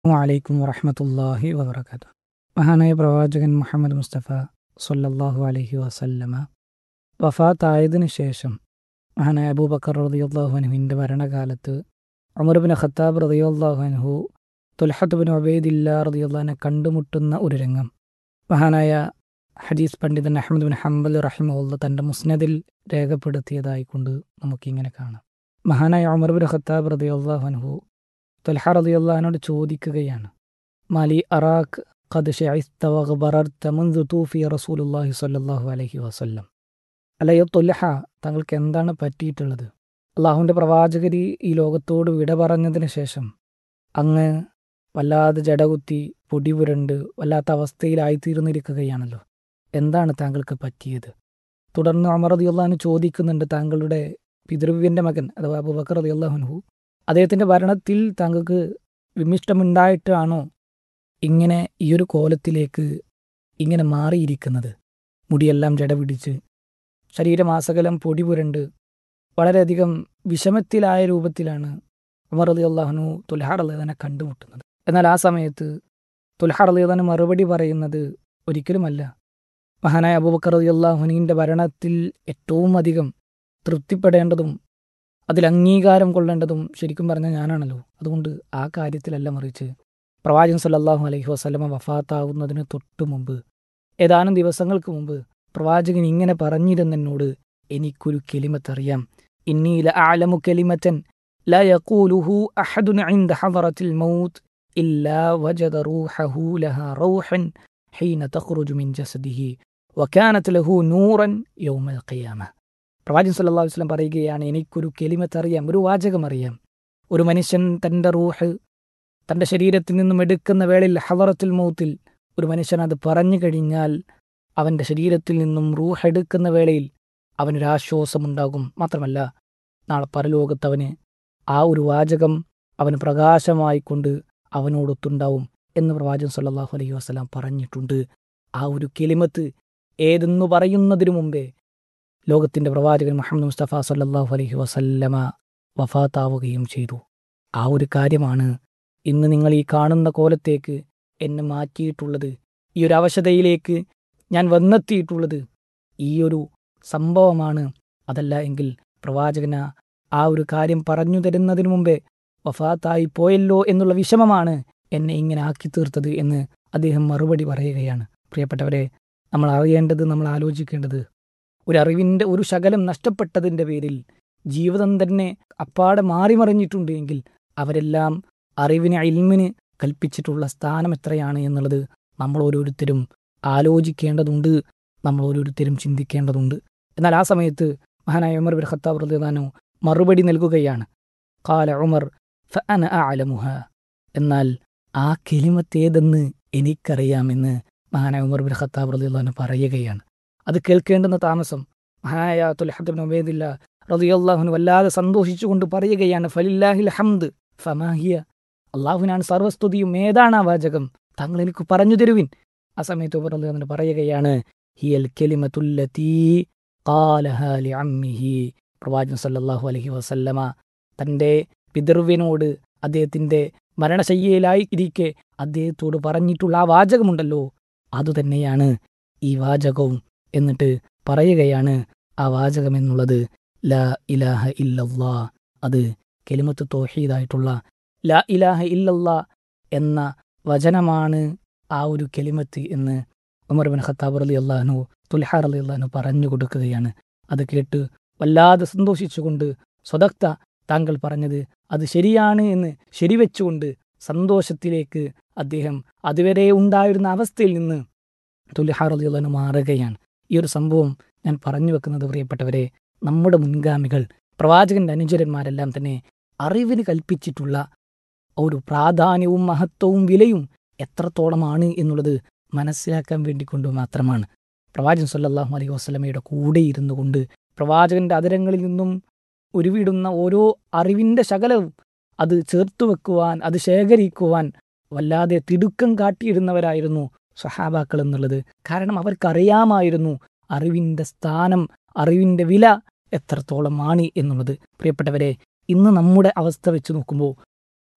വലൈക്കും വറഹമത്തല്ലാഹി വബർക്കാത്തു മഹാനായ പ്രവാചകൻ മുഹമ്മദ് മുസ്തഫ സല്ലല്ലാഹു അലൈഹി വസല്ലമ വഫാത്തായതിനു ശേഷം മഹാനായ അബൂബക്കർ റളിയല്ലാഹു അൻഹുവിൻ്റെ ഭരണകാലത്ത് ഉമർബിൻ ഖത്താബ് റളിയല്ലാഹു അൻഹു തുൽഹത്ത് ബിൻ ഉബൈദില്ല റളിയല്ലാഹുവിനെ കണ്ടുമുട്ടുന്ന ഒരു രംഗം മഹാനായ ഹദീസ് പണ്ഡിതൻ അഹമ്മദ് ബിൻ ഹംബൽ റഹിമുള്ള തൻ്റെ മുസ്നദിൽ രേഖപ്പെടുത്തിയതായിക്കൊണ്ട് നമുക്കിങ്ങനെ കാണാം മഹാനായ ഉമർ ബിൻ ഖത്താബ് റളിയല്ലാഹു അൻഹു തൊൽഹ റളിയല്ലാഹുവിനോട് ചോദിക്കുകയാണ് മാലി അറാഖ് ഖദ് ശഇസ്ത വഗ്ബറർത മുൻദു തൂഫി റസൂലുള്ളാഹി സ്വല്ലല്ലാഹു അലൈഹി വസല്ലം അല്ലയോ തൊൽഹ താങ്കൾക്ക് എന്താണ് പറ്റിയിട്ടുള്ളത് അള്ളാഹുവിൻ്റെ പ്രവാചകരി ഈ ലോകത്തോട് വിട പറഞ്ഞതിന് ശേഷം അങ്ങ് വല്ലാതെ ജടകുത്തി പൊടി പുരണ്ട് വല്ലാത്ത അവസ്ഥയിലായിത്തീർന്നിരിക്കുകയാണല്ലോ എന്താണ് താങ്കൾക്ക് പറ്റിയത് തുടർന്ന് അമർ റളിയല്ലാഹു ചോദിക്കുന്നുണ്ട് താങ്കളുടെ പിതൃവ്യൻ്റെ മകൻ അഥവാ അബൂബക്കർ റളിയല്ലാഹു അദ്ദേഹത്തിൻ്റെ ഭരണത്തിൽ താങ്കൾക്ക് വിമിഷ്ടമുണ്ടായിട്ടാണോ ഇങ്ങനെ ഈ ഒരു കോലത്തിലേക്ക് ഇങ്ങനെ മാറിയിരിക്കുന്നത് മുടിയെല്ലാം ജട പിടിച്ച് ശരീരമാസകലം പൊടി പുരണ്ട് വളരെയധികം വിഷമത്തിലായ രൂപത്തിലാണ് ഉമർ അലി അള്ളാഹുനു തുൽഹാർ അലിദാനെ കണ്ടുമുട്ടുന്നത് എന്നാൽ ആ സമയത്ത് തുൽഹാർ അലിദാന് മറുപടി പറയുന്നത് ഒരിക്കലുമല്ല മഹാനായ അബൂബക്കർ അലി അള്ളാഹുനീൻ്റെ ഭരണത്തിൽ ഏറ്റവും അധികം തൃപ്തിപ്പെടേണ്ടതും അതിൽ അംഗീകാരം കൊള്ളേണ്ടതും ശരിക്കും പറഞ്ഞാൽ ഞാനാണല്ലോ അതുകൊണ്ട് ആ കാര്യത്തിലല്ല മറിച്ച് പ്രവാചകൻ സല്ലല്ലാഹു അലൈഹി വസല്ലമ വഫാത്താവുന്നതിന് തൊട്ടു മുമ്പ് ഏതാനും ദിവസങ്ങൾക്ക് മുമ്പ് പ്രവാചകൻ ഇങ്ങനെ പറഞ്ഞിരുന്നെന്നോട് എനിക്കൊരു കെലിമത്തറിയാം ഇന്നീല ആലമു കെലിമത്തൻ لا يقوله أحد عند حضرة الموت إلا وجد روحه لها روحا حين تخرج من جسده وكانت له نورا يوم القيامة പ്രവാചകൻ സല്ലല്ലാഹു അലൈഹി വസല്ലം പറയുകയാണ് എനിക്കൊരു കെലിമത്ത് അറിയാം ഒരു വാചകം അറിയാം ഒരു മനുഷ്യൻ തൻ്റെ റൂഹ് തൻ്റെ ശരീരത്തിൽ നിന്നും എടുക്കുന്ന വേളയിൽ ഹലറത്തുൽ മൗത്തിൽ ഒരു മനുഷ്യൻ അത് പറഞ്ഞു കഴിഞ്ഞാൽ അവൻ്റെ ശരീരത്തിൽ നിന്നും റൂഹ് എടുക്കുന്ന വേളയിൽ അവനൊരാശ്വാസമുണ്ടാകും മാത്രമല്ല നാളെ പരലോകത്ത് അവന് ആ ഒരു വാചകം അവന് പ്രകാശമായിക്കൊണ്ട് അവനോടൊത്തുണ്ടാവും എന്ന് പ്രവാചകൻ സല്ലല്ലാഹു അലൈഹി വസല്ലം പറഞ്ഞിട്ടുണ്ട് ആ ഒരു കെലിമത്ത് ഏതെന്നു പറയുന്നതിനു മുമ്പേ ലോകത്തിൻ്റെ പ്രവാചകൻ മുഹമ്മദ് മുസ്തഫ സല്ലല്ലാഹു അലൈഹി വസല്ലമ വഫാത്താവുകയും ചെയ്തു ആ ഒരു കാര്യമാണ് ഇന്ന് നിങ്ങൾ ഈ കാണുന്ന കോലത്തേക്ക് എന്നെ മാറ്റിയിട്ടുള്ളത് ഈ ഒരു അവശതയിലേക്ക് ഞാൻ വന്നെത്തിയിട്ടുള്ളത് ഈ ഒരു സംഭവമാണ് അതല്ല എങ്കിൽ പ്രവാചകന ആ ഒരു കാര്യം പറഞ്ഞു തരുന്നതിന് മുമ്പേ വഫാത്തായി പോയല്ലോ എന്നുള്ള വിഷമമാണ് എന്നെ ഇങ്ങനെ ആക്കി തീർത്തത് എന്ന് അദ്ദേഹം മറുപടി പറയുകയാണ് പ്രിയപ്പെട്ടവരെ നമ്മൾ അറിയേണ്ടത് നമ്മൾ ആലോചിക്കേണ്ടത് ഒരു അറിവിൻ്റെ ഒരു ശകലം നഷ്ടപ്പെട്ടതിൻ്റെ പേരിൽ ജീവിതം തന്നെ അപ്പാടെ മാറിമറിഞ്ഞിട്ടുണ്ട് എങ്കിൽ അവരെല്ലാം അറിവിന് ഇൽമിന് കൽപ്പിച്ചിട്ടുള്ള സ്ഥാനം എത്രയാണ് എന്നുള്ളത് നമ്മൾ ഓരോരുത്തരും ആലോചിക്കേണ്ടതുണ്ട് നമ്മൾ ഓരോരുത്തരും ചിന്തിക്കേണ്ടതുണ്ട് എന്നാൽ ആ സമയത്ത് മഹാനായ ഉമർ ബിൻ ഖത്താബ് റളിയല്ലാഹു മറുപടി നൽകുകയാണ് കാല ഉമർ ഫഅന അഅലമുഹ എന്നാൽ ആ കെലിമത്തേതെന്ന് എനിക്കറിയാമെന്ന് മഹാനായ ഉമർ ബിൻ ഖത്താബ് റളിയല്ലാഹു പറയുകയാണ് അത് കേൾക്കേണ്ടുന്ന താമസം മഹാനായ തുൽഹദ് ബിൻ ഉബൈദില്ല റളിയല്ലാഹു വല്ലാതെ സന്തോഷിച്ചുകൊണ്ട് പറയുകയാണ് ഫലില്ലാഹിൽ ഹംദ് ഫമാഹിയ അള്ളാഹുവിനാണ് സർവസ്തുതിയും ഏതാണ് ആ വാചകം താങ്കൾ എനിക്ക് പറഞ്ഞു തരുവിൻ ആ സമയത്ത് ഉമർ റളിയല്ലാഹു പറയുകയാണ് ഹിയൽ കെലിമത്തുല്ലതീ ഖാലഹ ലിഅമ്മിഹി പ്രവാചകൻ സല്ലല്ലാഹു അലൈഹി വസല്ലമ തൻ്റെ പിതൃവിനോട് അദ്ദേഹത്തിൻ്റെ മരണശയ്യയിലായി ഇരിക്കെ അദ്ദേഹത്തോട് പറഞ്ഞിട്ടുള്ള ആ വാചകമുണ്ടല്ലോ അതുതന്നെയാണ് ഈ വാചകവും എന്നിട്ട് പറയുകയാണ് ആ വാചകം എന്നുള്ളത് ലാ ഇലാഹ ഇല്ലല്ലാ അത് കെലിമത്ത് തോഹീദായിട്ടുള്ള ലാ ഇലാഹ ഇല്ലല്ലാ എന്ന വചനമാണ് ആ ഒരു കെലിമത്ത് എന്ന് ഉമർ ബിൻ ഖത്താബ് അലി അള്ളഹാനു തുൽഹാർ അലി അള്ളഹാനു പറഞ്ഞു കൊടുക്കുകയാണ് അത് കേട്ട് വല്ലാതെ സന്തോഷിച്ചുകൊണ്ട് സ്വതക്ത താങ്കൾ പറഞ്ഞത് അത് ശരിയാണ് എന്ന് ശരിവെച്ചുകൊണ്ട് സന്തോഷത്തിലേക്ക് അദ്ദേഹം അതുവരെ ഉണ്ടായിരുന്ന അവസ്ഥയിൽ നിന്ന് തുലിഹാർ അലി അള്ളഹാനു മാറുകയാണ് ഈ ഒരു സംഭവം ഞാൻ പറഞ്ഞു വെക്കുന്നത് പ്രിയപ്പെട്ടവരെ നമ്മുടെ മുൻഗാമികൾ പ്രവാചകന്റെ അനുചരന്മാരെല്ലാം തന്നെ അറിവിന് കൽപ്പിച്ചിട്ടുള്ള ഒരു പ്രാധാന്യവും മഹത്വവും വിലയും എത്രത്തോളമാണ് എന്നുള്ളത് മനസ്സിലാക്കാൻ വേണ്ടി കൊണ്ട് മാത്രമാണ് പ്രവാചകൻ സല്ലല്ലാഹു അലൈഹി വസ്ലമയുടെ കൂടെ ഇരുന്നു കൊണ്ട് പ്രവാചകന്റെ അതിരങ്ങളിൽ നിന്നും ഉരുവിടുന്ന ഓരോ അറിവിൻ്റെ ശകലവും അത് ചേർത്തു വെക്കുവാൻ അത് ശേഖരിക്കുവാൻ വല്ലാതെ തിടുക്കം കാട്ടിയിരുന്നവരായിരുന്നു സഹാബാക്കൾ എന്നുള്ളത് കാരണം അവർക്കറിയാമായിരുന്നു അറിവിൻ്റെ സ്ഥാനം അറിവിൻ്റെ വില എത്രത്തോളമാണ് എന്നുള്ളത് പ്രിയപ്പെട്ടവരെ ഇന്ന് നമ്മുടെ അവസ്ഥ വെച്ച് നോക്കുമ്പോൾ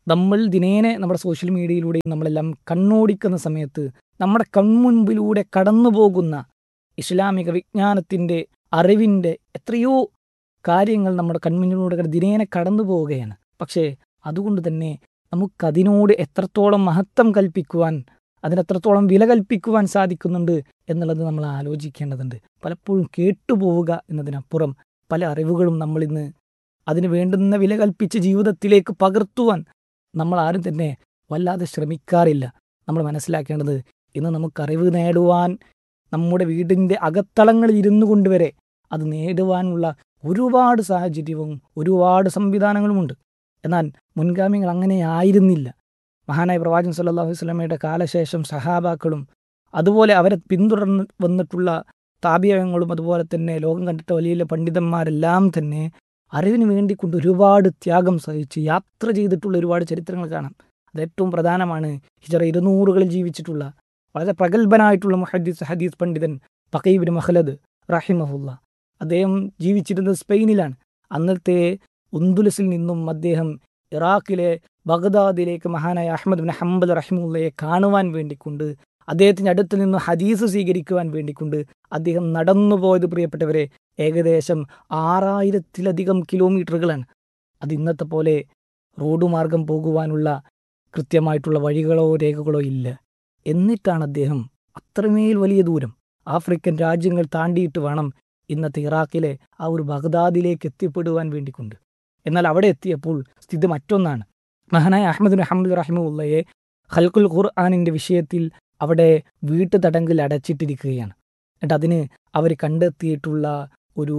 നമ്മൾ ദിനേനെ നമ്മുടെ സോഷ്യൽ മീഡിയയിലൂടെയും നമ്മളെല്ലാം കണ്ണോടിക്കുന്ന സമയത്ത് നമ്മുടെ കൺമുൻപിലൂടെ കടന്നു പോകുന്ന ഇസ്ലാമിക വിജ്ഞാനത്തിൻ്റെ അറിവിൻ്റെ എത്രയോ കാര്യങ്ങൾ നമ്മുടെ കൺമുന്നിലൂടെ കട- ദിനേനെ കടന്നു പോവുകയാണ് പക്ഷേ അതുകൊണ്ട് തന്നെ നമുക്കതിനോട് എത്രത്തോളം മഹത്വം കൽപ്പിക്കുവാൻ അതിനെത്രത്തോളം വില കൽപ്പിക്കുവാൻ സാധിക്കുന്നുണ്ട് എന്നുള്ളത് നമ്മൾ ആലോചിക്കേണ്ടതുണ്ട് പലപ്പോഴും കേട്ടുപോവുക എന്നതിനപ്പുറം പല അറിവുകളും നമ്മളിന്ന് അതിന് വേണ്ടുന്ന വില കൽപ്പിച്ച് ജീവിതത്തിലേക്ക് പകർത്തുവാൻ നമ്മൾ ആരും തന്നെ വല്ലാതെ ശ്രമിക്കാറില്ല നമ്മൾ മനസ്സിലാക്കേണ്ടത് ഇന്ന് നമുക്ക് അറിവ് നേടുവാൻ നമ്മുടെ വീടിൻ്റെ അകത്തളങ്ങളിൽ ഇരുന്നു കൊണ്ടുവരെ അത് നേടുവാനുള്ള ഒരുപാട് സാഹചര്യവും ഒരുപാട് സംവിധാനങ്ങളുമുണ്ട് എന്നാൽ മുൻഗാമികൾ അങ്ങനെ ആയിരുന്നില്ല മഹാനായ പ്രവാചകൻ സല്ലല്ലാഹു അലൈഹി വസല്ലമയുടെ കാലശേഷം സഹാബാക്കളും അതുപോലെ അവരെ പിന്തുടർന്ന് വന്നിട്ടുള്ള താപിയങ്ങളും അതുപോലെ തന്നെ ലോകം കണ്ടിട്ട വലിയ വലിയ പണ്ഡിതന്മാരെല്ലാം തന്നെ അറിവിന് വേണ്ടിക്കൊണ്ട് ഒരുപാട് ത്യാഗം സഹിച്ച് യാത്ര ചെയ്തിട്ടുള്ള ഒരുപാട് ചരിത്രങ്ങൾ കാണാം അത് ഏറ്റവും പ്രധാനമാണ് ഹിജറ ഇരുന്നൂറുകളിൽ ജീവിച്ചിട്ടുള്ള വളരെ പ്രഗത്ഭനായിട്ടുള്ള മുഹദ്ദീസ് ഹദീസ് പണ്ഡിതൻ ബക്കീബിൻ മഹ്ലദ് റഹിമഹുല്ല അദ്ദേഹം ജീവിച്ചിരുന്നത് സ്പെയിനിലാണ് അന്നത്തെ ഉന്തുലസിൽ നിന്നും അദ്ദേഹം ഇറാഖിലെ ബഗ്ദാദിലേക്ക് മഹാനായ അഹമ്മദ് ബിൻ ഹംബൽ റഹിമുള്ളയെ കാണുവാൻ വേണ്ടിക്കൊണ്ട് അദ്ദേഹത്തിൻ്റെ അടുത്ത് നിന്ന് ഹദീസ് സ്വീകരിക്കുവാൻ വേണ്ടിക്കൊണ്ട് അദ്ദേഹം നടന്നുപോയത് പ്രിയപ്പെട്ടവരെ ഏകദേശം ആറായിരത്തിലധികം കിലോമീറ്ററുകളാണ് അത് ഇന്നത്തെ പോലെ റോഡ് മാർഗം പോകുവാനുള്ള കൃത്യമായിട്ടുള്ള വഴികളോ രേഖകളോ ഇല്ല എന്നിട്ടാണ് അദ്ദേഹം അത്രമേൽ വലിയ ദൂരം ആഫ്രിക്കൻ രാജ്യങ്ങൾ താണ്ടിയിട്ട് വേണം ഇന്നത്തെ ഇറാഖിലെ ആ ഒരു ബഗ്ദാദിലേക്ക് എത്തിപ്പെടുവാൻ വേണ്ടിക്കൊണ്ട് എന്നാൽ അവിടെ എത്തിയപ്പോൾ സ്ഥിതി മറ്റൊന്നാണ് മഹാനായ അഹമ്മദ് ബിൻ ഹംദ് റഹിമുള്ളയെ ഖൽക്കുൽ ഖുർആാനിൻ്റെ വിഷയത്തിൽ അവിടെ വീട്ടുതടങ്കിൽ അടച്ചിട്ടിരിക്കുകയാണ് എന്നിട്ട് അതിന് അവർ കണ്ടെത്തിയിട്ടുള്ള ഒരു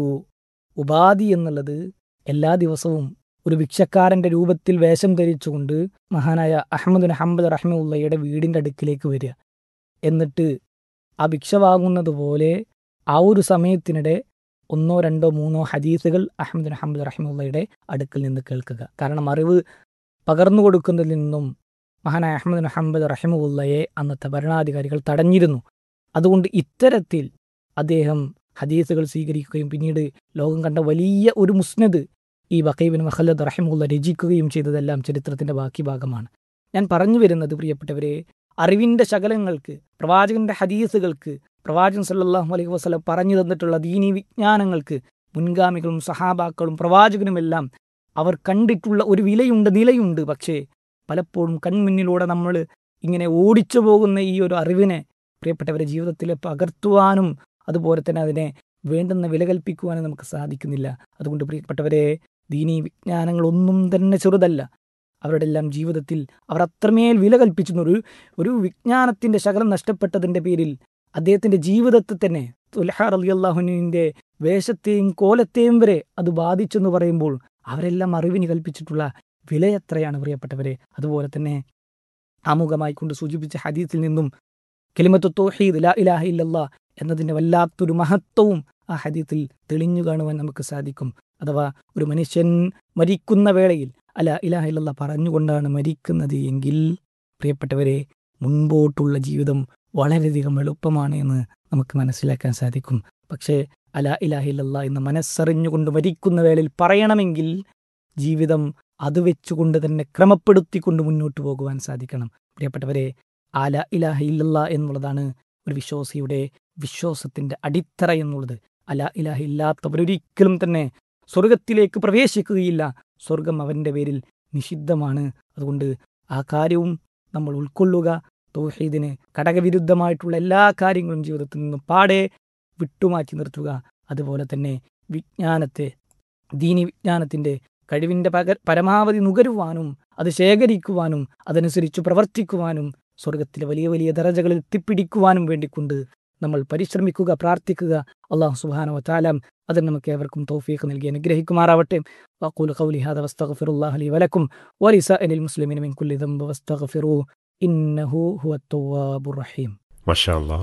ഉപാധി എന്നുള്ളത് എല്ലാ ദിവസവും ഒരു ഭിക്ഷക്കാരൻ്റെ രൂപത്തിൽ വേഷം ധരിച്ചുകൊണ്ട് മഹാനായ അഹമ്മദ് ബിൻ ഹംബദ് റഹിമുള്ളയുടെ വീടിൻ്റെ അടുക്കിലേക്ക് വരിക എന്നിട്ട് ആ ഭിക്ഷ വാങ്ങുന്നത് പോലെ ആ ഒരു സമയത്തിനിടെ ഒന്നോ രണ്ടോ മൂന്നോ ഹദീസുകൾ അഹമ്മദ് ബിൻ ഹംബദ് റഹിമുള്ളയുടെ അടുക്കൽ നിന്ന് കേൾക്കുക കാരണം അറിവ് പകർന്നു കൊടുക്കുന്നതിൽ നിന്നും മഹാനായ അഹമ്മദ് ബിൻ ഹംബദ് റഹിമുള്ളയെ അന്നത്തെ ഭരണാധികാരികൾ തടഞ്ഞിരുന്നു അതുകൊണ്ട് ഇത്തരത്തിൽ അദ്ദേഹം ഹദീസുകൾ സ്വീകരിക്കുകയും പിന്നീട് ലോകം കണ്ട വലിയ ഒരു മുസ്നദ് ഈ ബക്കൈബിൻ മഹല്ലദ് റഹിമുള്ള രചിക്കുകയും ചെയ്തതെല്ലാം ചരിത്രത്തിന്റെ ബാക്കി ഭാഗമാണ് ഞാൻ പറഞ്ഞു വരുന്നത് പ്രിയപ്പെട്ടവരെ അറിവിന്റെ ശകലങ്ങൾക്ക് പ്രവാചകന്റെ ഹദീസുകൾക്ക് പ്രവാചകൻ സല്ലല്ലാഹു അലൈഹി വസല്ലം പറഞ്ഞു തന്നിട്ടുള്ള ദീനി വിജ്ഞാനങ്ങൾക്ക് മുൻഗാമികളും സഹാബാക്കളും പ്രവാചകനുമെല്ലാം അവർ കണ്ടിട്ടുള്ള ഒരു വിലയുണ്ട് നിലയുണ്ട് പക്ഷേ പലപ്പോഴും കൺമുന്നിലൂടെ നമ്മൾ ഇങ്ങനെ ഓടിച്ചു പോകുന്ന ഈ ഒരു അറിവിനെ പ്രിയപ്പെട്ടവരെ ജീവിതത്തിൽ പകർത്തുവാനും അതുപോലെ തന്നെ അതിനെ വേണ്ടുന്ന വില കൽപ്പിക്കുവാനും നമുക്ക് സാധിക്കുന്നില്ല അതുകൊണ്ട് പ്രിയപ്പെട്ടവരെ ദീനീ വിജ്ഞാനങ്ങളൊന്നും തന്നെ ചെറുതല്ല അവരുടെ എല്ലാം ജീവിതത്തിൽ അവർ അത്രമേൽ വില കൽപ്പിച്ചിരുന്നു ഒരു ഒരു വിജ്ഞാനത്തിന്റെ ശകലം നഷ്ടപ്പെട്ടതിന്റെ പേരിൽ അദ്ദേഹത്തിന്റെ ജീവിതത്തെ തന്നെ തുൽഹാർ അലി അള്ളാഹുവിൻ്റെ വേഷത്തെയും കോലത്തെയും വരെ അത് ബാധിച്ചെന്ന് പറയുമ്പോൾ അവരെല്ലാം അറിവിന് കൽപ്പിച്ചിട്ടുള്ള വില എത്രയാണ് പ്രിയപ്പെട്ടവരെ അതുപോലെ തന്നെ ആമുഖമായി കൊണ്ട് സൂചിപ്പിച്ച ഹദീസിൽ നിന്നും കെലിമത്തു തോഹീദ് ലാ ഇലാഹ ഇല്ലല്ലാ എന്നതിൻ്റെ വല്ലാത്തൊരു മഹത്വവും ആ ഹദീത്തിൽ തെളിഞ്ഞു കാണുവാൻ നമുക്ക് സാധിക്കും അഥവാ ഒരു മനുഷ്യൻ മരിക്കുന്ന വേളയിൽ അല ഇലാഹ ഇല്ലല്ലാ പറഞ്ഞുകൊണ്ടാണ് മരിക്കുന്നത് എങ്കിൽ പ്രിയപ്പെട്ടവരെ മുൻപോട്ടുള്ള ജീവിതം വളരെയധികം എളുപ്പമാണ് എന്ന് നമുക്ക് മനസ്സിലാക്കാൻ സാധിക്കും പക്ഷേ അല ഇലാഹ ഇല്ലല്ലാ എന്ന് മനസ്സറിഞ്ഞുകൊണ്ട് മരിക്കുന്ന വേളയിൽ പറയണമെങ്കിൽ ജീവിതം അത് വെച്ചുകൊണ്ട് തന്നെ ക്രമപ്പെടുത്തിക്കൊണ്ട് മുന്നോട്ട് പോകുവാൻ സാധിക്കണം പ്രിയപ്പെട്ടവരെ ആല ഇലാഹ ഇല്ലല്ലാ എന്നുള്ളതാണ് ഒരു വിശ്വാസിയുടെ വിശ്വാസത്തിന്റെ അടിത്തറ എന്നുള്ളത് അല ഇലാഹ ഇല്ലാത്തവരൊരിക്കലും തന്നെ സ്വർഗത്തിലേക്ക് പ്രവേശിക്കുകയില്ല സ്വർഗം അവന്റെ പേരിൽ നിഷിദ്ധമാണ് അതുകൊണ്ട് ആ കാര്യവും നമ്മൾ ഉൾക്കൊള്ളുക തൗഹീദിന് ഘടകവിരുദ്ധമായിട്ടുള്ള എല്ലാ കാര്യങ്ങളും ജീവിതത്തിൽ നിന്നും പാടെ വിട്ടുമാറ്റി നിർത്തുക അതുപോലെ തന്നെ വിജ്ഞാനത്തെ ദീനി വിജ്ഞാനത്തിന്റെ കഴിവിന്റെ പക പരമാവധി നുകരുവാനും അത് ശേഖരിക്കുവാനും അതനുസരിച്ച് പ്രവർത്തിക്കുവാനും സ്വർഗത്തിലെ വലിയ വലിയ ദറജകളിൽ എത്തിപ്പിടിക്കുവാനും വേണ്ടിക്കൊണ്ട് നമ്മൾ പരിശ്രമിക്കുക പ്രാർത്ഥിക്കുക അള്ളാഹു സുബാനോ താലാം അതിന് നമുക്ക് ഏവർക്കും തൗഫീഖ് നൽകി അനുഗ്രഹിക്കുമാറാവട്ടെ വഖൂലു ഖൗലി ഹാദ വസ്തഗ്ഫിറുല്ലാഹ ലി വലക്കും വലിസഅലിൽ മുസ്ലിമീന മിൻ കുല്ലി ദംബ വസ്തഗ്ഫിറൂ ഇന്നഹു ഹുവത് തവ്വാബുർ റഹീം മഷാ അല്ലാ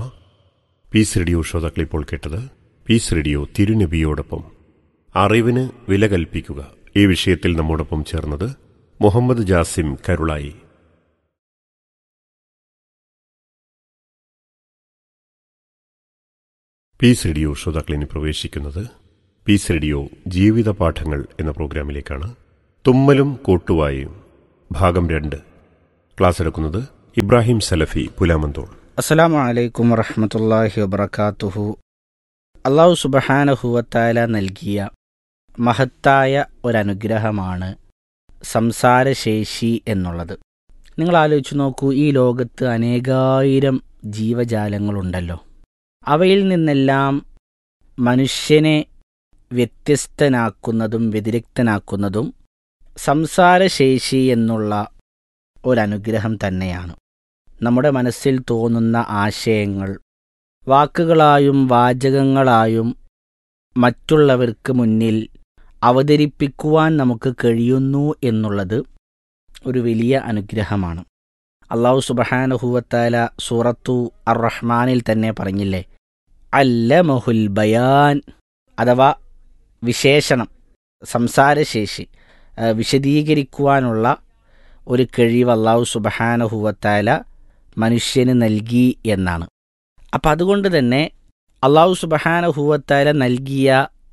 പീസ് റേഡിയോ ശ്രോതാക്കൾ ഇപ്പോൾ കേട്ടത് പീസ് റേഡിയോ തിരുനബിയോടൊപ്പം അറിവിന് വില കൽപ്പിക്കുക ഈ വിഷയത്തിൽ നമ്മോടൊപ്പം ചേർന്നത് മുഹമ്മദ് ജാസിം കരുളായി പീസ് റേഡിയോ ശ്രോതാക്കൾ ഇനി പ്രവേശിക്കുന്നത് പീസ് റേഡിയോ ജീവിത പാഠങ്ങൾ എന്ന പ്രോഗ്രാമിലേക്കാണ് തുമ്മലും കൂട്ടുവായും ഭാഗം രണ്ട് ക്ലാസ് എടുക്കുന്നത് ഇബ്രാഹിം സലഫി പുലാമന്തോൾ അസ്സലാമു അലൈക്കും വറഹമത്തല്ലാഹി വബർക്കാത്തുഹു അള്ളാഹു സുബഹാനഹുവത്തായ നൽകിയ മഹത്തായ ഒരനുഗ്രഹമാണ് സംസാരശേഷി എന്നുള്ളത് നിങ്ങൾ ആലോചിച്ച് നോക്കൂ ഈ ലോകത്ത് അനേകായിരം ജീവജാലങ്ങളുണ്ടല്ലോ അവയിൽ നിന്നെല്ലാം മനുഷ്യനെ വ്യത്യസ്തനാക്കുന്നതും വ്യതിരിക്തനാക്കുന്നതും സംസാരശേഷി എന്നുള്ള ഒരനുഗ്രഹം തന്നെയാണ് നമ്മുടെ മനസ്സിൽ തോന്നുന്ന ആശയങ്ങൾ വാക്കുകളായും വാചകങ്ങളായും മറ്റുള്ളവർക്ക് മുന്നിൽ അവതരിപ്പിക്കുവാൻ നമുക്ക് കഴിയുന്നു എന്നുള്ളത് ഒരു വലിയ അനുഗ്രഹമാണ് അള്ളാഹു സുബഹാനഹുവത്താല സൂറത്തു അർ റഹ്മാനിൽ തന്നെ പറഞ്ഞില്ലേ അല്ലമഹുൽ ബയാൻ അഥവാ വിശേഷണം സംസാരശേഷി ആ, വിശദീകരിക്കുവാനുള്ള ഒരു കഴിവ് അള്ളാഹു സുബഹാനഹുവത്താല മനുഷ്യന് നൽകി എന്നാണ് അപ്പം അതുകൊണ്ട് തന്നെ അള്ളാഹു സുബഹാനഹുവത്താല നൽകിയ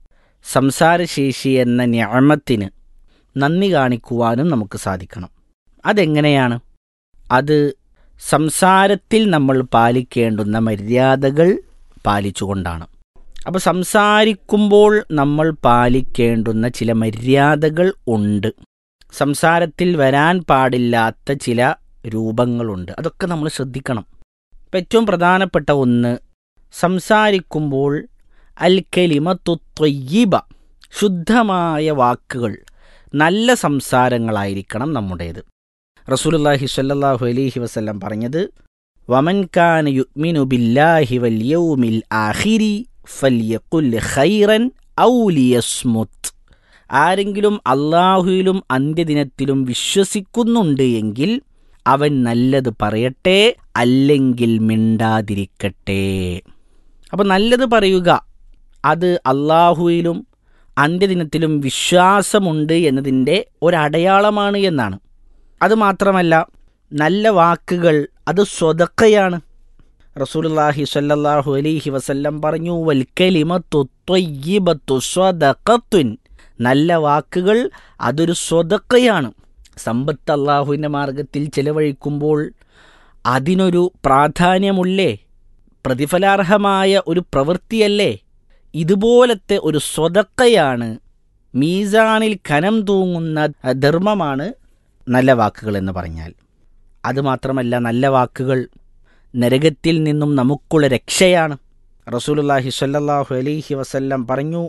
സംസാരശേഷി എന്ന ഞാമത്തിന് നന്ദി കാണിക്കുവാനും നമുക്ക് സാധിക്കണം അതെങ്ങനെയാണ് അത് സംസാരത്തിൽ നമ്മൾ പാലിക്കേണ്ടുന്ന മര്യാദകൾ പാലിച്ചുകൊണ്ടാണ് അപ്പോൾ സംസാരിക്കുമ്പോൾ നമ്മൾ പാലിക്കേണ്ടുന്ന ചില മര്യാദകൾ ഉണ്ട് സംസാരത്തിൽ വരാൻ പാടില്ലാത്ത ചില രൂപങ്ങളുണ്ട് അതൊക്കെ നമ്മൾ ശ്രദ്ധിക്കണം ഇപ്പം ഏറ്റവും പ്രധാനപ്പെട്ട ഒന്ന് സംസാരിക്കുമ്പോൾ അൽ കലിമത്തു ത്വയ്യിബ ശുദ്ധമായ വാക്കുകൾ നല്ല സംസാരങ്ങളായിരിക്കണം നമ്മുടേത് റസൂലുള്ളാഹി സ്വല്ലല്ലാഹു അലൈഹി വസല്ലം പറഞ്ഞത് വമൻ കാന യുഅ്മിനു ബില്ലാഹി വൽ യൗമിൽ ആഖിരി ഫൽയഖുൽ ഖൈറൻ ഔ ലിയസ്മുത് ആരെങ്കിലും അള്ളാഹുവിലും അന്ത്യദിനത്തിലും വിശ്വസിക്കുന്നുണ്ട് എങ്കിൽ അവൻ നല്ലത് പറയട്ടെ അല്ലെങ്കിൽ മിണ്ടാതിരിക്കട്ടെ അപ്പം നല്ലത് പറയുക അത് അള്ളാഹുവിലും അന്ത്യദിനത്തിലും വിശ്വാസമുണ്ട് എന്നതിൻ്റെ ഒരടയാളമാണ് എന്നാണ് അതുമാത്രമല്ല നല്ല വാക്കുകൾ അത് സ്വതക്കയാണ് റസൂലുള്ളാഹി സ്വല്ലല്ലാഹു അലൈഹി വസല്ലം പറഞ്ഞു വൽക്കലിമത്തു ത്വയ്യിബത്തു സ്വദഖത്തുൻ നല്ല വാക്കുകൾ അതൊരു സ്വതക്കയാണ് സമ്പത്ത് അള്ളാഹുവിൻ്റെ മാർഗത്തിൽ ചെലവഴിക്കുമ്പോൾ അതിനൊരു പ്രാധാന്യമുള്ളേ പ്രതിഫലാർഹമായ ഒരു പ്രവൃത്തിയല്ലേ ഇതുപോലത്തെ ഒരു സ്വതക്കയാണ് മീസാനിൽ കനം തൂങ്ങുന്ന ധർമ്മമാണ് നല്ല വാക്കുകൾ എന്ന് പറഞ്ഞാൽ അതുമാത്രമല്ല നല്ല വാക്കുകൾ നരകത്തിൽ നിന്നും നമുക്കുള്ള രക്ഷയാണ് റസൂലുള്ളാഹി സ്വല്ലല്ലാഹു അലൈഹി വസല്ലം പറഞ്ഞു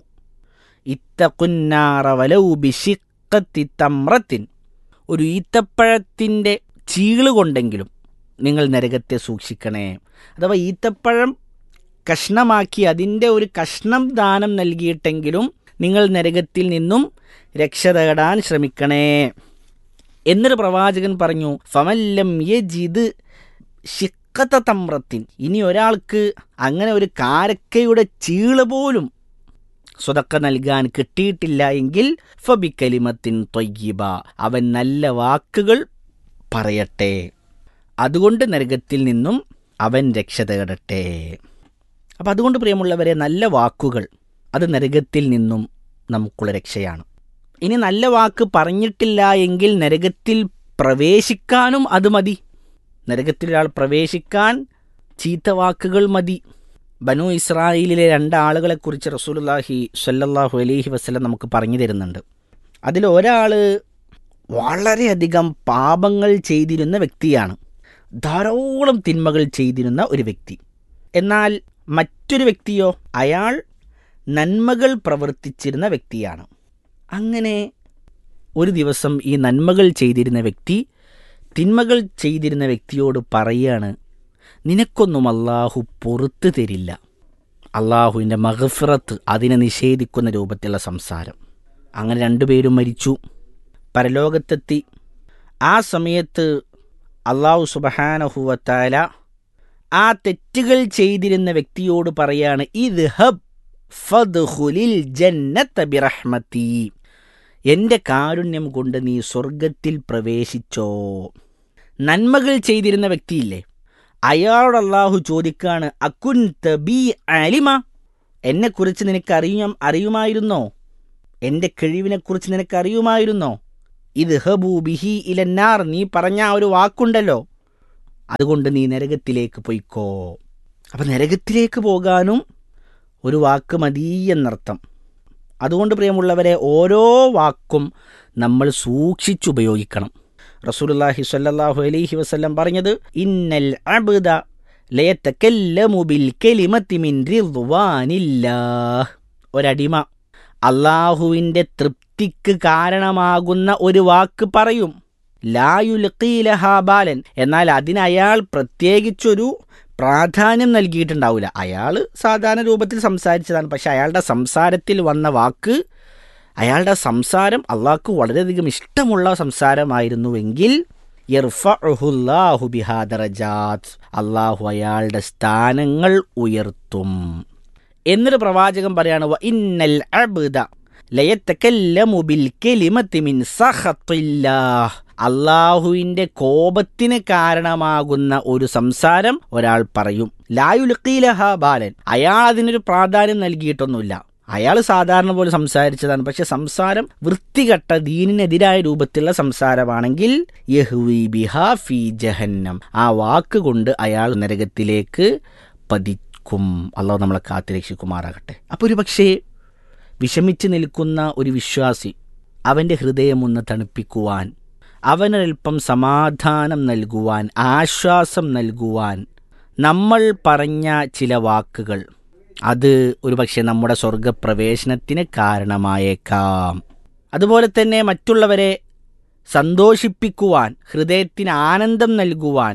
ഇത്തക്കുന്നാറ വലൗ ബിഷിക്കത്തി തമ്രത്തിൻ ഒരു ഈത്തപ്പഴത്തിൻ്റെ ചീള് കൊണ്ടെങ്കിലും നിങ്ങൾ നരകത്തെ സൂക്ഷിക്കണേ അഥവാ ഈത്തപ്പഴം കഷ്ണമാക്കി അതിൻ്റെ ഒരു കഷ്ണം ദാനം നൽകിയിട്ടെങ്കിലും നിങ്ങൾ നരകത്തിൽ നിന്നും രക്ഷ തേടാൻ ശ്രമിക്കണേ എന്നൊരു പ്രവാചകൻ പറഞ്ഞു ഫമല്ലം യജിദ് ഷിക്കത്ത തമ്രത്തിൻ ഇനി ഒരാൾക്ക് അങ്ങനെ ഒരു കാരക്കയുടെ ചീള് പോലും സ്വതക്ക നൽകാൻ കിട്ടിയിട്ടില്ല എങ്കിൽ ഫബിക്കലിമത്തിൻ തൊയ്യിബ അവൻ നല്ല വാക്കുകൾ പറയട്ടെ അതുകൊണ്ട് നരകത്തിൽ നിന്നും അവൻ രക്ഷ തേടട്ടെ അപ്പം അതുകൊണ്ട് പ്രിയമുള്ളവരെ നല്ല വാക്കുകൾ അത് നരകത്തിൽ നിന്നും നമുക്കുള്ള രക്ഷയാണ് ഇനി നല്ല വാക്ക് പറഞ്ഞിട്ടില്ല എങ്കിൽ നരകത്തിൽ പ്രവേശിക്കാനും അത് മതി നരകത്തിൽ ഒരാൾ പ്രവേശിക്കാൻ ചീത്ത വാക്കുകൾ മതി ബനു ഇസ്രായേലിലെ രണ്ടാളുകളെക്കുറിച്ച് റസൂലുള്ളാഹി സ്വല്ലല്ലാഹു അലൈഹി വസല്ലം നമുക്ക് പറഞ്ഞു തരുന്നുണ്ട് അതിൽ ഒരാൾ വളരെയധികം പാപങ്ങൾ ചെയ്തിരുന്ന വ്യക്തിയാണ് ധാരാളം തിന്മകൾ ചെയ്തിരുന്ന ഒരു വ്യക്തി എന്നാൽ മറ്റൊരു വ്യക്തിയോ അയാൾ നന്മകൾ പ്രവർത്തിച്ചിരുന്ന വ്യക്തിയാണ് അങ്ങനെ ഒരു ദിവസം ഈ നന്മകൾ ചെയ്തിരുന്ന വ്യക്തി തിന്മകൾ ചെയ്തിരുന്ന വ്യക്തിയോട് പറയാണ് നിനക്കൊന്നും അള്ളാഹു പുറത്തു തരില്ല അള്ളാഹുവിൻ്റെ മഹഫിറത്ത് അതിനെ നിഷേധിക്കുന്ന രൂപത്തിലുള്ള സംസാരം അങ്ങനെ രണ്ടുപേരും മരിച്ചു പരലോകത്തെത്തി ആ സമയത്ത് അള്ളാഹു സുബഹാനഹുവത്താല ആ തെറ്റുകൾ ചെയ്തിരുന്ന വ്യക്തിയോട് പറയാണ് ഇത് ഹബ് ഫദ്ഖുലിൽ ജന്നത്ത ബിറഹ്മത്തി എൻ്റെ കാരുണ്യം കൊണ്ട് നീ സ്വർഗത്തിൽ പ്രവേശിച്ചോ നന്മകൾ ചെയ്തിരുന്ന വ്യക്തിയില്ലേ അയാളോട് അള്ളാഹു ചോദിക്കാണ് അക്കുൻ തബി അലിമ എന്നെക്കുറിച്ച് നിനക്ക് അറിയാം അറിയുമായിരുന്നോ എൻ്റെ കഴിവിനെക്കുറിച്ച് നിനക്ക് അറിയുമായിരുന്നോ ഇത് ഹബൂബിഹി ഇലന്നാർ നീ പറഞ്ഞ ആ ഒരു വാക്കുണ്ടല്ലോ അതുകൊണ്ട് നീ നരകത്തിലേക്ക് പൊയ്ക്കോ അപ്പം നരകത്തിലേക്ക് പോകാനും ഒരു വാക്ക് മതി എന്നർത്ഥം അതുകൊണ്ട് പ്രിയമുള്ളവരെ ഓരോ വാക്കും നമ്മൾ സൂക്ഷിച്ചുപയോഗിക്കണം റസൂലുള്ളാഹി സ്വല്ലല്ലാഹു അലൈഹി വസല്ലം പറഞ്ഞത് ഇന്നൽ അബ്ദ ലയതകല്ലമു ബിൽ കലിമത്തി മിൻ റിദ്വാനില്ലാഹ് ഒരടിമ അള്ളാഹുവിൻ്റെ തൃപ്തിക്ക് കാരണമാകുന്ന ഒരു വാക്ക് പറയും ലായുലീലഹാബാലൻ എന്നാൽ അതിന് അയാൾ പ്രത്യേകിച്ചൊരു പ്രാധാന്യം നൽകിയിട്ടുണ്ടാവില്ല അയാൾ സാധാരണ രൂപത്തിൽ സംസാരിച്ചതാണ് പക്ഷെ അയാളുടെ സംസാരത്തിൽ വന്ന വാക്ക് അയാളുടെ സംസാരം അള്ളാഹ്ക്ക് വളരെയധികം ഇഷ്ടമുള്ള സംസാരമായിരുന്നുവെങ്കിൽ യർഫഉഹുല്ലാഹു ബിഹാദറജാത്ത് അള്ളാഹു അയാളുടെ സ്ഥാനങ്ങൾ ഉയർത്തും എന്നൊരു പ്രവാചകൻ പറയാണ് "വ ഇന്നൽ അബ്ദ ലയതകല്ലമു ബിൽ കലിമത്തി മിൻ സഖത്തില്ലാഹ് അള്ളാഹുവിൻ്റെ കോപത്തിന് കാരണമാകുന്ന ഒരു സംസാരം ഒരാൾ പറയും ലായുൽഖീലഹ ബാലൻ അയാൾ അതിനൊരു പ്രാധാന്യം നൽകിയിട്ടൊന്നുമില്ല അയാൾ സാധാരണ പോലെ സംസാരിച്ചതാണ് പക്ഷെ സംസാരം വൃത്തികെട്ട ദീനിനെതിരായ രൂപത്തിലുള്ള സംസാരമാണെങ്കിൽ യഹ്വി ബിഹാ ഫി ജഹന്നം ആ വാക്ക് കൊണ്ട് അയാൾ നരകത്തിലേക്ക് പതിക്കും അള്ളാഹു നമ്മളെ കാത്തുരക്ഷിക്കുമാറാകട്ടെ അപ്പോൾ ഒരു പക്ഷേ വിഷമിച്ച് നിൽക്കുന്ന ഒരു വിശ്വാസി അവൻ്റെ ഹൃദയമൊന്ന് തണുപ്പിക്കുവാൻ അവനൊരൽപ്പം സമാധാനം നൽകുവാൻ ആശ്വാസം നൽകുവാൻ നമ്മൾ പറഞ്ഞ ചില വാക്കുകൾ അത് ഒരുപക്ഷെ നമ്മുടെ സ്വർഗപ്രവേശനത്തിന് കാരണമായേക്കാം അതുപോലെ തന്നെ മറ്റുള്ളവരെ സന്തോഷിപ്പിക്കുവാൻ ഹൃദയത്തിന് ആനന്ദം നൽകുവാൻ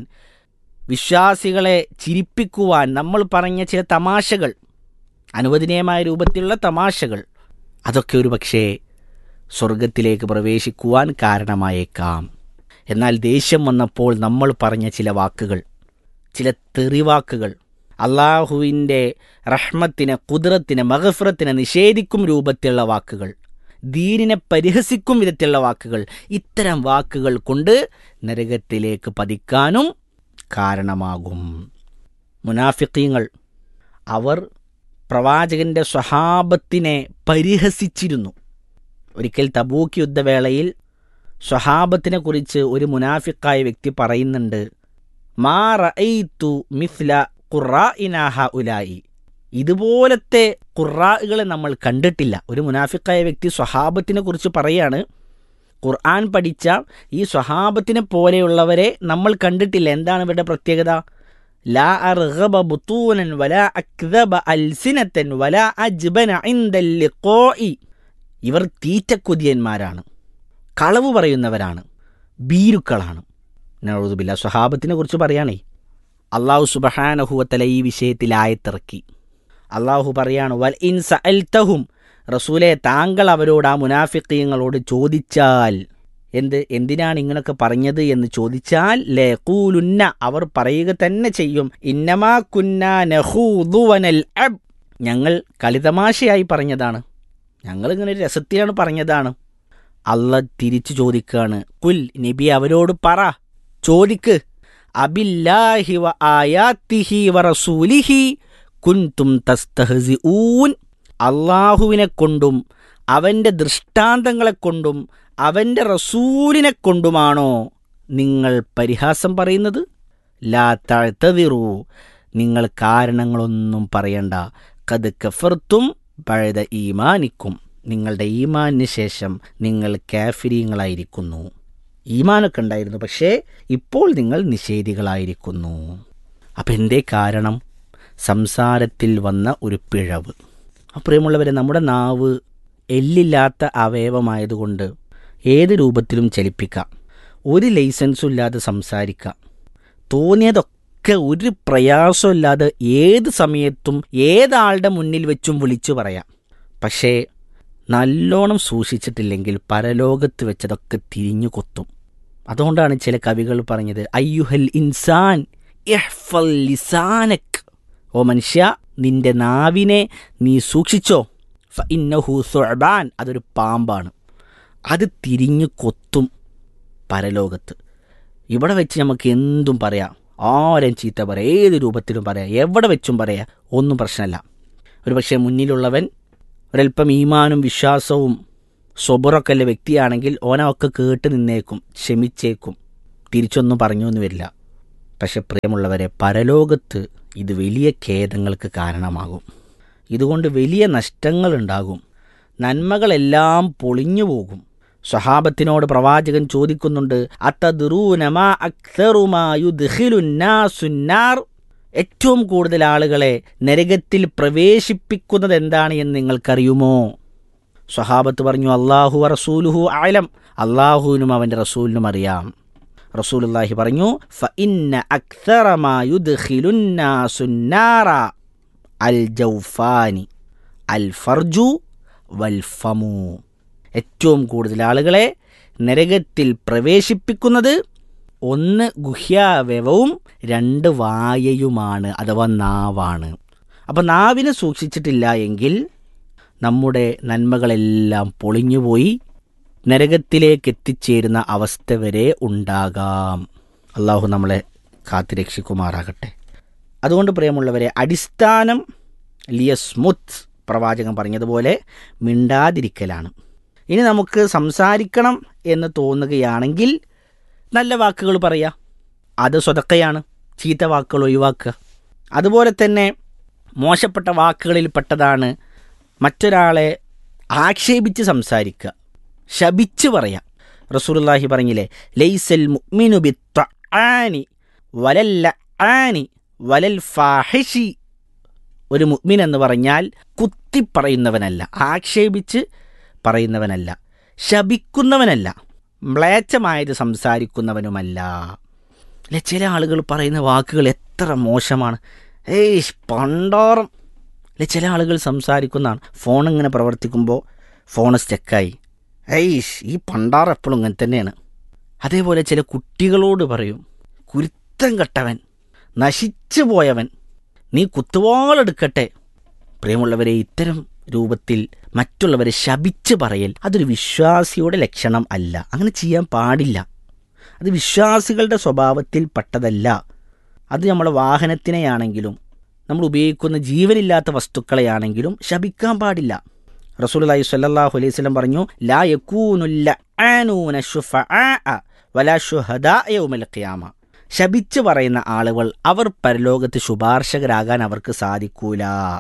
വിശ്വാസികളെ ചിരിപ്പിക്കുവാൻ നമ്മൾ പറഞ്ഞ ചില തമാശകൾ അനുവദനീയമായ രൂപത്തിലുള്ള തമാശകൾ അതൊക്കെ ഒരു പക്ഷേ സ്വർഗത്തിലേക്ക് പ്രവേശിക്കുവാൻ കാരണമായേക്കാം എന്നാൽ ദേഷ്യം വന്നപ്പോൾ നമ്മൾ പറഞ്ഞ ചില വാക്കുകൾ ചില തെറിവാക്കുകൾ അള്ളാഹുവിൻ്റെ റഹ്മത്തിനെ കുതിരത്തിനെ മഹഫ്രത്തിനെ നിഷേധിക്കും രൂപത്തിലുള്ള വാക്കുകൾ ദീനിനെ പരിഹസിക്കും വിധത്തിലുള്ള വാക്കുകൾ ഇത്തരം വാക്കുകൾ കൊണ്ട് നരകത്തിലേക്ക് പതിക്കാനും കാരണമാകും മുനാഫിക്കീങ്ങൾ അവർ പ്രവാചകന്റെ സ്വഹാബത്തിനെ പരിഹസിച്ചിരുന്നു ഒരിക്കൽ തബൂക്ക് യുദ്ധവേളയിൽ സ്വഹാബത്തിനെ കുറിച്ച് ഒരു മുനാഫിക്കായ വ്യക്തി പറയുന്നുണ്ട് മാ റഅയ്തു മിസ്ല ഖുറാഇനാഹ ഉലായി ഇതുപോലത്തെ ഖുറാകളെ നമ്മൾ കണ്ടിട്ടില്ല ഒരു മുനാഫിക്കായ വ്യക്തി സ്വഹാബത്തിനെ കുറിച്ച് പറയാണ് ഖുർആൻ പഠിച്ച ഈ സ്വഹാബത്തിനെ പോലെയുള്ളവരെ നമ്മൾ കണ്ടിട്ടില്ല എന്താണ് ഇവരുടെ പ്രത്യേകത ലാ അർഗബ ബുത്തൂനൻ വലാ അക്ദബ അൽസിനത്തൻ വലാ അജ്ബന ഇൻദൽ ലിഖാഇ ഇവർ തീറ്റക്കുതിയന്മാരാണ് കളവ് പറയുന്നവരാണ് ഭീരുക്കളാണ് നഴുതുബില്ല സ്വഹാബത്തിനെ കുറിച്ച് പറയുകയാണേ അള്ളാഹു സുബഹാനഹുവത്തല ഈ വിഷയത്തിൽ ആയത്തിറക്കി അള്ളാഹു പറയാണ് വൽ ഇൻ സഅൽതഹും റസൂലെ താങ്കൾ അവരോട് ആ മുനാഫിക്കീങ്ങളോട് ചോദിച്ചാൽ എന്ത് എന്തിനാണ് ഇങ്ങനൊക്കെ പറഞ്ഞത് എന്ന് ചോദിച്ചാൽ ലൂലുന്ന അവർ പറയുക തന്നെ ചെയ്യും ഇന്നമാ കുന്ന നഹൂദുവനൽ അബ് ഞങ്ങൾ കളിതമാശയായി പറഞ്ഞതാണ് ഞങ്ങൾ ഇങ്ങനെ ഒരു രസത്തിലാണ് പറഞ്ഞതാണ് അല്ല തിരിച്ചു ചോദിക്കുകയാണ് കുൽ നബി അവരോട് പറ ചോദിക്ക് അബില്ലാഹി വ ആയാത്തിഹി വ റസൂലിഹി കുൻതും തസ്തഹസിഊൻ അള്ളാഹുവിനെ കൊണ്ടും അവൻ്റെ ദൃഷ്ടാന്തങ്ങളെ കൊണ്ടും അവൻ്റെ റസൂലിനെ കൊണ്ടുമാണോ നിങ്ങൾ പരിഹാസം പറയുന്നത് ലാ താഴ്ത്തതിറൂ നിങ്ങൾ കാരണങ്ങളൊന്നും പറയണ്ട കത് കഫർത്തും പഴുത ഈമാനിക്കും നിങ്ങളുടെ ഈമാനിന് ശേഷം നിങ്ങൾ കാഫിരീങ്ങളായിരിക്കുന്നു ഈമാനൊക്കെ ഉണ്ടായിരുന്നു പക്ഷേ ഇപ്പോൾ നിങ്ങൾ നിഷേധികളായിരിക്കുന്നു അപ്പം എന്തേ കാരണം സംസാരത്തിൽ വന്ന ഒരു പിഴവ് ആ പ്രിയമുള്ളവരെ നമ്മുടെ നാവ് എല്ലില്ലാത്ത അവയവമായതുകൊണ്ട് ഏത് രൂപത്തിലും ചലിപ്പിക്കാം ഒരു ലൈസൻസും ഇല്ലാതെ സംസാരിക്കാം തോന്നിയതൊക്കെ ഒരു പ്രയാസമില്ലാതെ ഏത് സമയത്തും ഏതാളുടെ മുന്നിൽ വെച്ചും വിളിച്ചു പറയാം പക്ഷേ നല്ലോണം സൂക്ഷിച്ചിട്ടില്ലെങ്കിൽ പരലോകത്ത് വെച്ചതൊക്കെ തിരിഞ്ഞു കൊത്തും അതുകൊണ്ടാണ് ചില കവികൾ പറഞ്ഞത് അയ്യുഹൽ ഇൻസാൻ ഇഹ്ഫൽ ലിസാനക് ഓ മനുഷ്യ നിന്റെ നാവിനെ നീ സൂക്ഷിച്ചോ ഫ ഇന്നഹു സുഅബാൻ അതൊരു പാമ്പാണ് അത് തിരിഞ്ഞു കൊത്തും പരലോകത്ത് ഇവിടെ വെച്ച് നമുക്ക് എന്തും പറയാം ആരും ചീത്ത പറയാം ഏത് രൂപത്തിലും പറയാം എവിടെ വെച്ചും പറയാം ഒന്നും പ്രശ്നമല്ല ഒരു പക്ഷേ മുന്നിലുള്ളവൻ ഒരൽപ്പം ഈമാനും വിശ്വാസവും സൊബറൊക്കെ ഉള്ള വ്യക്തിയാണെങ്കിൽ ഓനൊക്കെ കേട്ട് നിന്നേക്കും ക്ഷമിച്ചേക്കും തിരിച്ചൊന്നും പറഞ്ഞു എന്ന് വരില്ല പക്ഷെ പ്രിയമുള്ളവരെ പരലോകത്ത് ഇത് വലിയ ഖേദങ്ങൾക്ക് കാരണമാകും ഇതുകൊണ്ട് വലിയ നഷ്ടങ്ങളുണ്ടാകും നന്മകളെല്ലാം പൊളിഞ്ഞു പോകും സ്വഹാബത്തിനോട് പ്രവാചകൻ ചോദിക്കുന്നുണ്ട് അത്തദ്റൂനമാ അക്തറുമായുദ്ഖിലുന്നാസുന്നാർ ഏറ്റവും കൂടുതൽ ആളുകളെ നരകത്തിൽ പ്രവേശിപ്പിക്കുന്നത് എന്താണ് എന്ന് നിങ്ങൾക്കറിയുമോ സ്വഹാബത്ത് പറഞ്ഞു അള്ളാഹു റസൂലുഹു ആലം അള്ളാഹുവിനും അവൻ്റെ റസൂലിനും അറിയാം റസൂലുള്ളാഹി പറഞ്ഞു ഫ ഇന്ന അക്തറമായുദ്ഖിലുന്നാസുന്നാറ അൽ ജൗഫാനി അൽ ഫർജു വൽ ഫമു ഏറ്റവും കൂടുതൽ ആളുകളെ നരകത്തിൽ പ്രവേശിപ്പിക്കുന്നത് ഒന്ന് ഗുഹ്യാവയവവും രണ്ട് വായയുമാണ് അഥവാ നാവാണ് അപ്പം നാവിനെ സൂക്ഷിച്ചിട്ടില്ല എങ്കിൽ നമ്മുടെ നന്മകളെല്ലാം പൊളിഞ്ഞുപോയി നരകത്തിലേക്ക് എത്തിച്ചേരുന്ന അവസ്ഥ വരെ ഉണ്ടാകാം അള്ളാഹു നമ്മളെ കാത്തുരക്ഷിക്കുമാറാകട്ടെ അതുകൊണ്ട് പ്രിയമുള്ളവരെ അടിസ്ഥാനം ലിയസ്മുത്ത് പ്രവാചകൻ പറഞ്ഞതുപോലെ മിണ്ടാതിരിക്കലാണ് ഇനി നമുക്ക് സംസാരിക്കണം എന്ന് തോന്നുകയാണെങ്കിൽ നല്ല വാക്കുകൾ പറയുക അത് സ്വതക്കയാണ് ചീത്ത വാക്കുകൾ ഒഴിവാക്കുക അതുപോലെ തന്നെ മോശപ്പെട്ട വാക്കുകളിൽ പെട്ടതാണ് മറ്റൊരാളെ ആക്ഷേപിച്ച് സംസാരിക്കുക ശപിച്ച് പറയാം റസൂലുള്ളാഹി പറഞ്ഞില്ലേ ലൈസൽ മുഅ്മിനു ബിത്ത്ആനി വലല്ല ആനി വലൽ ഫാഹിഷി ഒരു മുഅ്മിൻ എന്ന് പറഞ്ഞാൽ കുത്തി പറയുന്നവനല്ല ആക്ഷേപിച്ച് പറയുന്നവനല്ല ശപിക്കുന്നവനല്ല മ്ലേച്ഛമായത് സംസാരിക്കുന്നവനുമല്ല അല്ലെ ചില ആളുകൾ പറയുന്ന വാക്കുകൾ എത്ര മോശമാണ് ഏയ് പണ്ടോറം അല്ലെ ചില ആളുകൾ സംസാരിക്കുന്നതാണ് ഫോൺ ഇങ്ങനെ പ്രവർത്തിക്കുമ്പോൾ ഫോൺ സ്റ്റക്കായി ഏയ്ഷ് ഈ പണ്ടാർ എപ്പോഴും ഇങ്ങനെ തന്നെയാണ് അതേപോലെ ചില കുട്ടികളോട് പറയും കുരുത്തം കെട്ടവൻ നശിച്ചു പോയവൻ നീ കുത്തുവാളെടുക്കട്ടെ പ്രിയമുള്ളവരെ ഇത്തരം രൂപത്തിൽ മറ്റുള്ളവരെ ശപിച്ച് പറയൽ അതൊരു വിശ്വാസിയുടെ ലക്ഷണം അല്ല അങ്ങനെ ചെയ്യാൻ പാടില്ല അത് വിശ്വാസികളുടെ സ്വഭാവത്തിൽ പെട്ടതല്ല അത് നമ്മുടെ വാഹനത്തിനെയാണെങ്കിലും നമ്മൾ ഉപയോഗിക്കുന്ന ജീവനില്ലാത്ത വസ്തുക്കളെയാണെങ്കിലും ശപിക്കാൻ പാടില്ല റസൂലുള്ളാഹി സ്വല്ലല്ലാഹു അലൈഹി വസല്ലം പറഞ്ഞു ലാ യകൂനുല്ല ആനൂന ശുഫആഅ വലാ ശുഹദാ യൗമൽ ഖിയാമ ശപിച്ച് പറയുന്ന ആളുകൾ അവർ പരലോകത്ത് ശുപാർശകരാകാൻ അവർക്ക് സാധിക്കൂല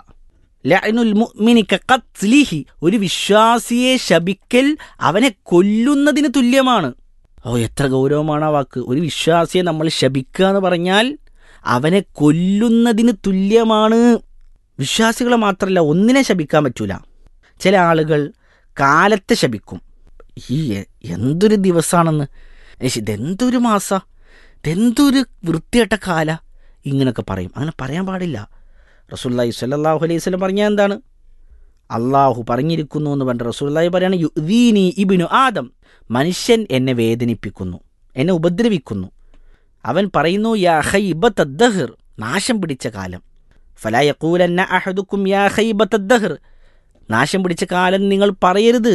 ലഅനുൽ മുഅ്മിനി കഖത്ലിഹി ഒരു വിശ്വാസിയെ ശപിക്കൽ അവനെ കൊല്ലുന്നതിന് തുല്യമാണ് ഓ എത്ര ഗൗരവമാണ് ആ വാക്ക് ഒരു വിശ്വാസിയെ നമ്മൾ ശപിക്കുക എന്ന് പറഞ്ഞാൽ അവനെ കൊല്ലുന്നതിന് തുല്യമാണ് വിശ്വാസികളെ മാത്രമല്ല ഒന്നിനെ ശപിക്കാൻ പറ്റൂല ചില ആളുകൾ കാലത്തെ ശപിക്കും ഈ എ- എന്തൊരു ദിവസമാണെന്ന് ഏശ് ഇതെന്തൊരു മാസ ഇതെന്തൊരു വൃത്തികെട്ട കാല ഇങ്ങനൊക്കെ പറയും അങ്ങനെ പറയാൻ പാടില്ല റസൂല്ലായി സ്വല്ലല്ലാഹു അലൈഹി വസല്ലം പറഞ്ഞാൽ എന്താണ് അള്ളാഹു പറഞ്ഞിരിക്കുന്നു എന്ന് പറഞ്ഞ റസൂല്ലായി പറയാണ് യുദീനി ഇബിനു ആദം മനുഷ്യൻ എന്നെ വേദനിപ്പിക്കുന്നു എന്നെ ഉപദ്രവിക്കുന്നു അവൻ പറയുന്നു യാ ഹൈബത്തദ്ദഹർ നാശം പിടിച്ച കാലം ഫലായക്കൂലന്ന അഹദുക്കും യാ ഹൈബത്തദ്ദഹർ നാശം പിടിച്ച കാലം നിങ്ങൾ പറയരുത്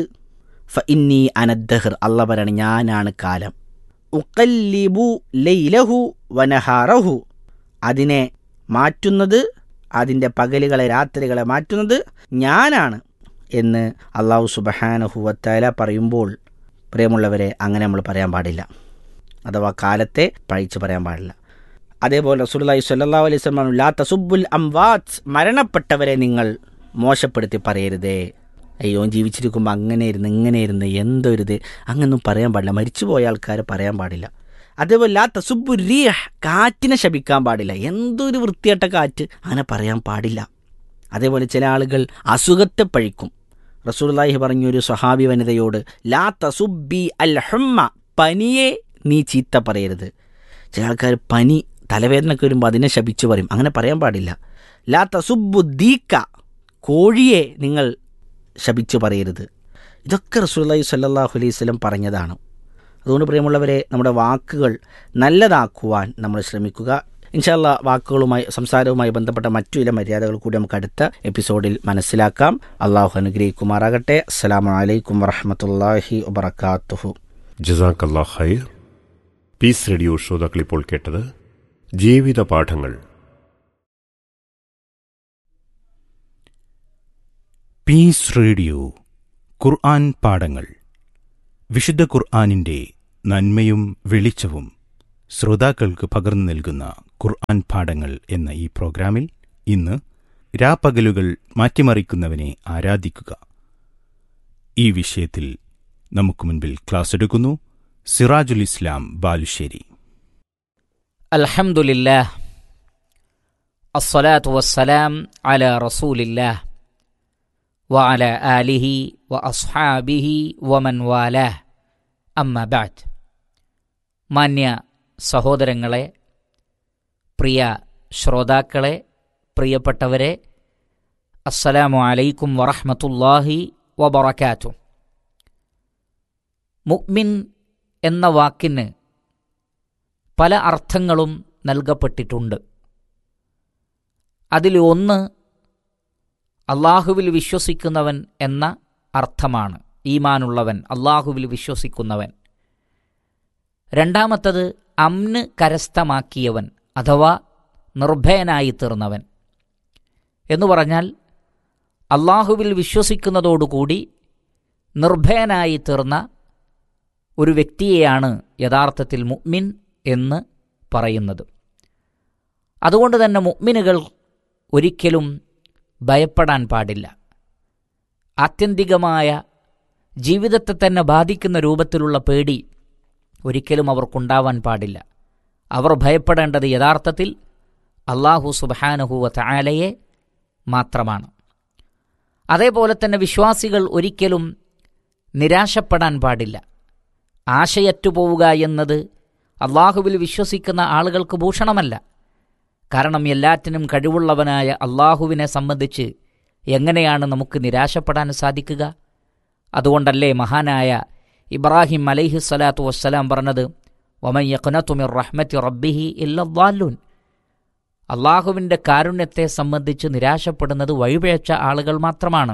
ഫ ഇന്നി അനദ്ദഹർ അല്ല പറയണം ഞാനാണ് കാലം ഉക്കല്ലിബു ലൈലഹു വനഹാറഹു അതിനെ മാറ്റുന്നത് അതിൻ്റെ പകലുകളെ രാത്രികളെ മാറ്റുന്നത് ഞാനാണ് എന്ന് അള്ളാഹു സുബഹാനഹുവത്തല പറയുമ്പോൾ പ്രിയമുള്ളവരെ അങ്ങനെ നമ്മൾ പറയാൻ പാടില്ല അഥവാ കാലത്തെ പഴിച്ച് പറയാൻ പാടില്ല അതേപോലെ റസൂലുള്ളാഹി സ്വല്ലല്ലാഹു അലൈഹി വസല്ലം പറഞ്ഞു ലാ തസുബ്ബുൽ അംവാത്ത് മരണപ്പെട്ടവരെ നിങ്ങൾ മോശപ്പെടുത്തി പറയരുതേ അയ്യോ ജീവിച്ചിരിക്കുമ്പോൾ അങ്ങനെ ഇരുന്ന് ഇങ്ങനെ ഇരുന്ന് എന്തൊരിത് അങ്ങനൊന്നും പറയാൻ പാടില്ല മരിച്ചുപോയ ആൾക്കാർ പറയാൻ പാടില്ല അതേപോലെ ലാ തസുബ്ബു റീഹ് കാറ്റിനെ ശപിക്കാൻ പാടില്ല എന്തൊരു വൃത്തിയായിട്ട കാറ്റ് അങ്ങനെ പറയാൻ പാടില്ല അതേപോലെ ചില ആളുകൾ അസുഖത്തെ പഴിക്കും റസൂലുള്ളാഹി പറഞ്ഞു ഒരു സ്വഹാബി വനിതയോട് ലാ തസുബ്ബി അൽ ഹുമ്മ പനിയെ നീ ചീത്ത പറയരുത് ചില ആൾക്കാർ പനി തലവേദനയൊക്കെ വരുമ്പോൾ അതിനെ ശപിച്ചു പറയും അങ്ങനെ പറയാൻ പാടില്ല ലാ തസുബ്ബു ദീക്ക കോഴിയെ നിങ്ങൾ ശപിച്ചു പറയരുത് ഇതൊക്കെ റസൂലുള്ളാഹി സ്വല്ലല്ലാഹു അലൈഹി വസല്ലം പറഞ്ഞതാണ് അതുകൊണ്ട് പ്രിയമുള്ളവരെ നമ്മുടെ വാക്കുകൾ നല്ലതാക്കുവാൻ നമ്മൾ ശ്രമിക്കുക ഇൻഷാല്ല വാക്കുകളുമായി സംസാരവുമായി ബന്ധപ്പെട്ട മറ്റു ചില മര്യാദകൾ കൂടി നമുക്ക് അടുത്ത എപ്പിസോഡിൽ മനസ്സിലാക്കാം അള്ളാഹു അനുഗ്രഹിക്കുമാറാകട്ടെ അസ്സലാമു അലൈക്കും വറഹമത്തല്ലാഹി വബർക്കാത്തുഹു ജസാക്കല്ലാ ഖൈർ പീസ് റേഡിയോ ശ്രോതാക്കൾ ഇപ്പോൾ കേട്ടത് ജീവിത പാഠങ്ങൾ പീസ് റേഡിയോ ഖുർആൻ പാഠങ്ങൾ വിശുദ്ധ ഖുർആനിന്റെ നന്മയും വെളിച്ചവും ശ്രോതാക്കൾക്ക് പകർന്നു നൽകുന്ന ഖുർആൻ പാഠങ്ങൾ എന്ന ഈ പ്രോഗ്രാമിൽ ഇന്ന് രാപ്പകലുകൾ മാറ്റിമറിക്കുന്നവനെ ആരാധിക്കുക ഈ വിഷയത്തിൽ നമുക്ക് മുൻപിൽ ക്ലാസ് എടുക്കുന്നു സിറാജുൽ ഇസ്ലാം ബാലുശ്ശേരി الحمد لله الصلاة والسلام على رسول الله وعلى آله وأصحابه ومن والاه أما بعد മാന്യ സഹോദരങ്ങളെ പ്രിയ ശ്രോതാക്കളെ പ്രിയപ്പെട്ടവരെ അസ്സലാമു അലൈക്കും വറഹ്മത്തുള്ളാഹി വബറകാത്തു മുഅ്മിൻ എന്ന വാക്കിന് പല അർത്ഥങ്ങളും നൽകപ്പെട്ടിട്ടുണ്ട് അതിൽ ഒന്ന് അള്ളാഹുവിൽ വിശ്വസിക്കുന്നവൻ എന്ന അർത്ഥമാണ് ഈമാനുള്ളവൻ അള്ളാഹുവിൽ വിശ്വസിക്കുന്നവൻ രണ്ടാമത്തത് അമ്ന് കരസ്ഥമാക്കിയവൻ അഥവാ നിർഭയനായി തീർന്നവൻ എന്നു പറഞ്ഞാൽ അള്ളാഹുവിൽ വിശ്വസിക്കുന്നതോടുകൂടി നിർഭയനായി തീർന്ന ഒരു വ്യക്തിയെയാണ് യഥാർത്ഥത്തിൽ മുഅ്മിൻ എന്ന് പറയുന്നത് അതുകൊണ്ട് തന്നെ മുഅ്മിനുകൾ ഒരിക്കലും ഭയപ്പെടാൻ പാടില്ല ആത്യന്തികമായ ജീവിതത്തെ തന്നെ ബാധിക്കുന്ന രൂപത്തിലുള്ള പേടി ഒരിക്കലും അവർക്കുണ്ടാവാൻ പാടില്ല അവർ ഭയപ്പെടേണ്ടത് യഥാർത്ഥത്തിൽ അള്ളാഹു സുബാനഹുവ താലയെ മാത്രമാണ് അതേപോലെ തന്നെ വിശ്വാസികൾ ഒരിക്കലും നിരാശപ്പെടാൻ പാടില്ല ആശയറ്റുപോവുക എന്നത് അള്ളാഹുവിൽ വിശ്വസിക്കുന്ന ആളുകൾക്ക് ഭൂഷണമല്ല കാരണം എല്ലാറ്റിനും കഴിവുള്ളവനായ അള്ളാഹുവിനെ സംബന്ധിച്ച് എങ്ങനെയാണ് നമുക്ക് നിരാശപ്പെടാൻ സാധിക്കുക അതുകൊണ്ടല്ലേ മഹാനായ ഇബ്രാഹിം അലൈഹി സ്വലാത്തു വസ്സലാം പറഞ്ഞത് വമൻ യഖ്നതുമിർ റഹ്മത്തി റബ്ബിഹി ഇല്ലദ്ദാല്ലൂൻ അള്ളാഹുവിൻ്റെ കാരുണ്യത്തെ സംബന്ധിച്ച് നിരാശപ്പെടുന്നത് വഴിപിഴച്ച ആളുകൾ മാത്രമാണ്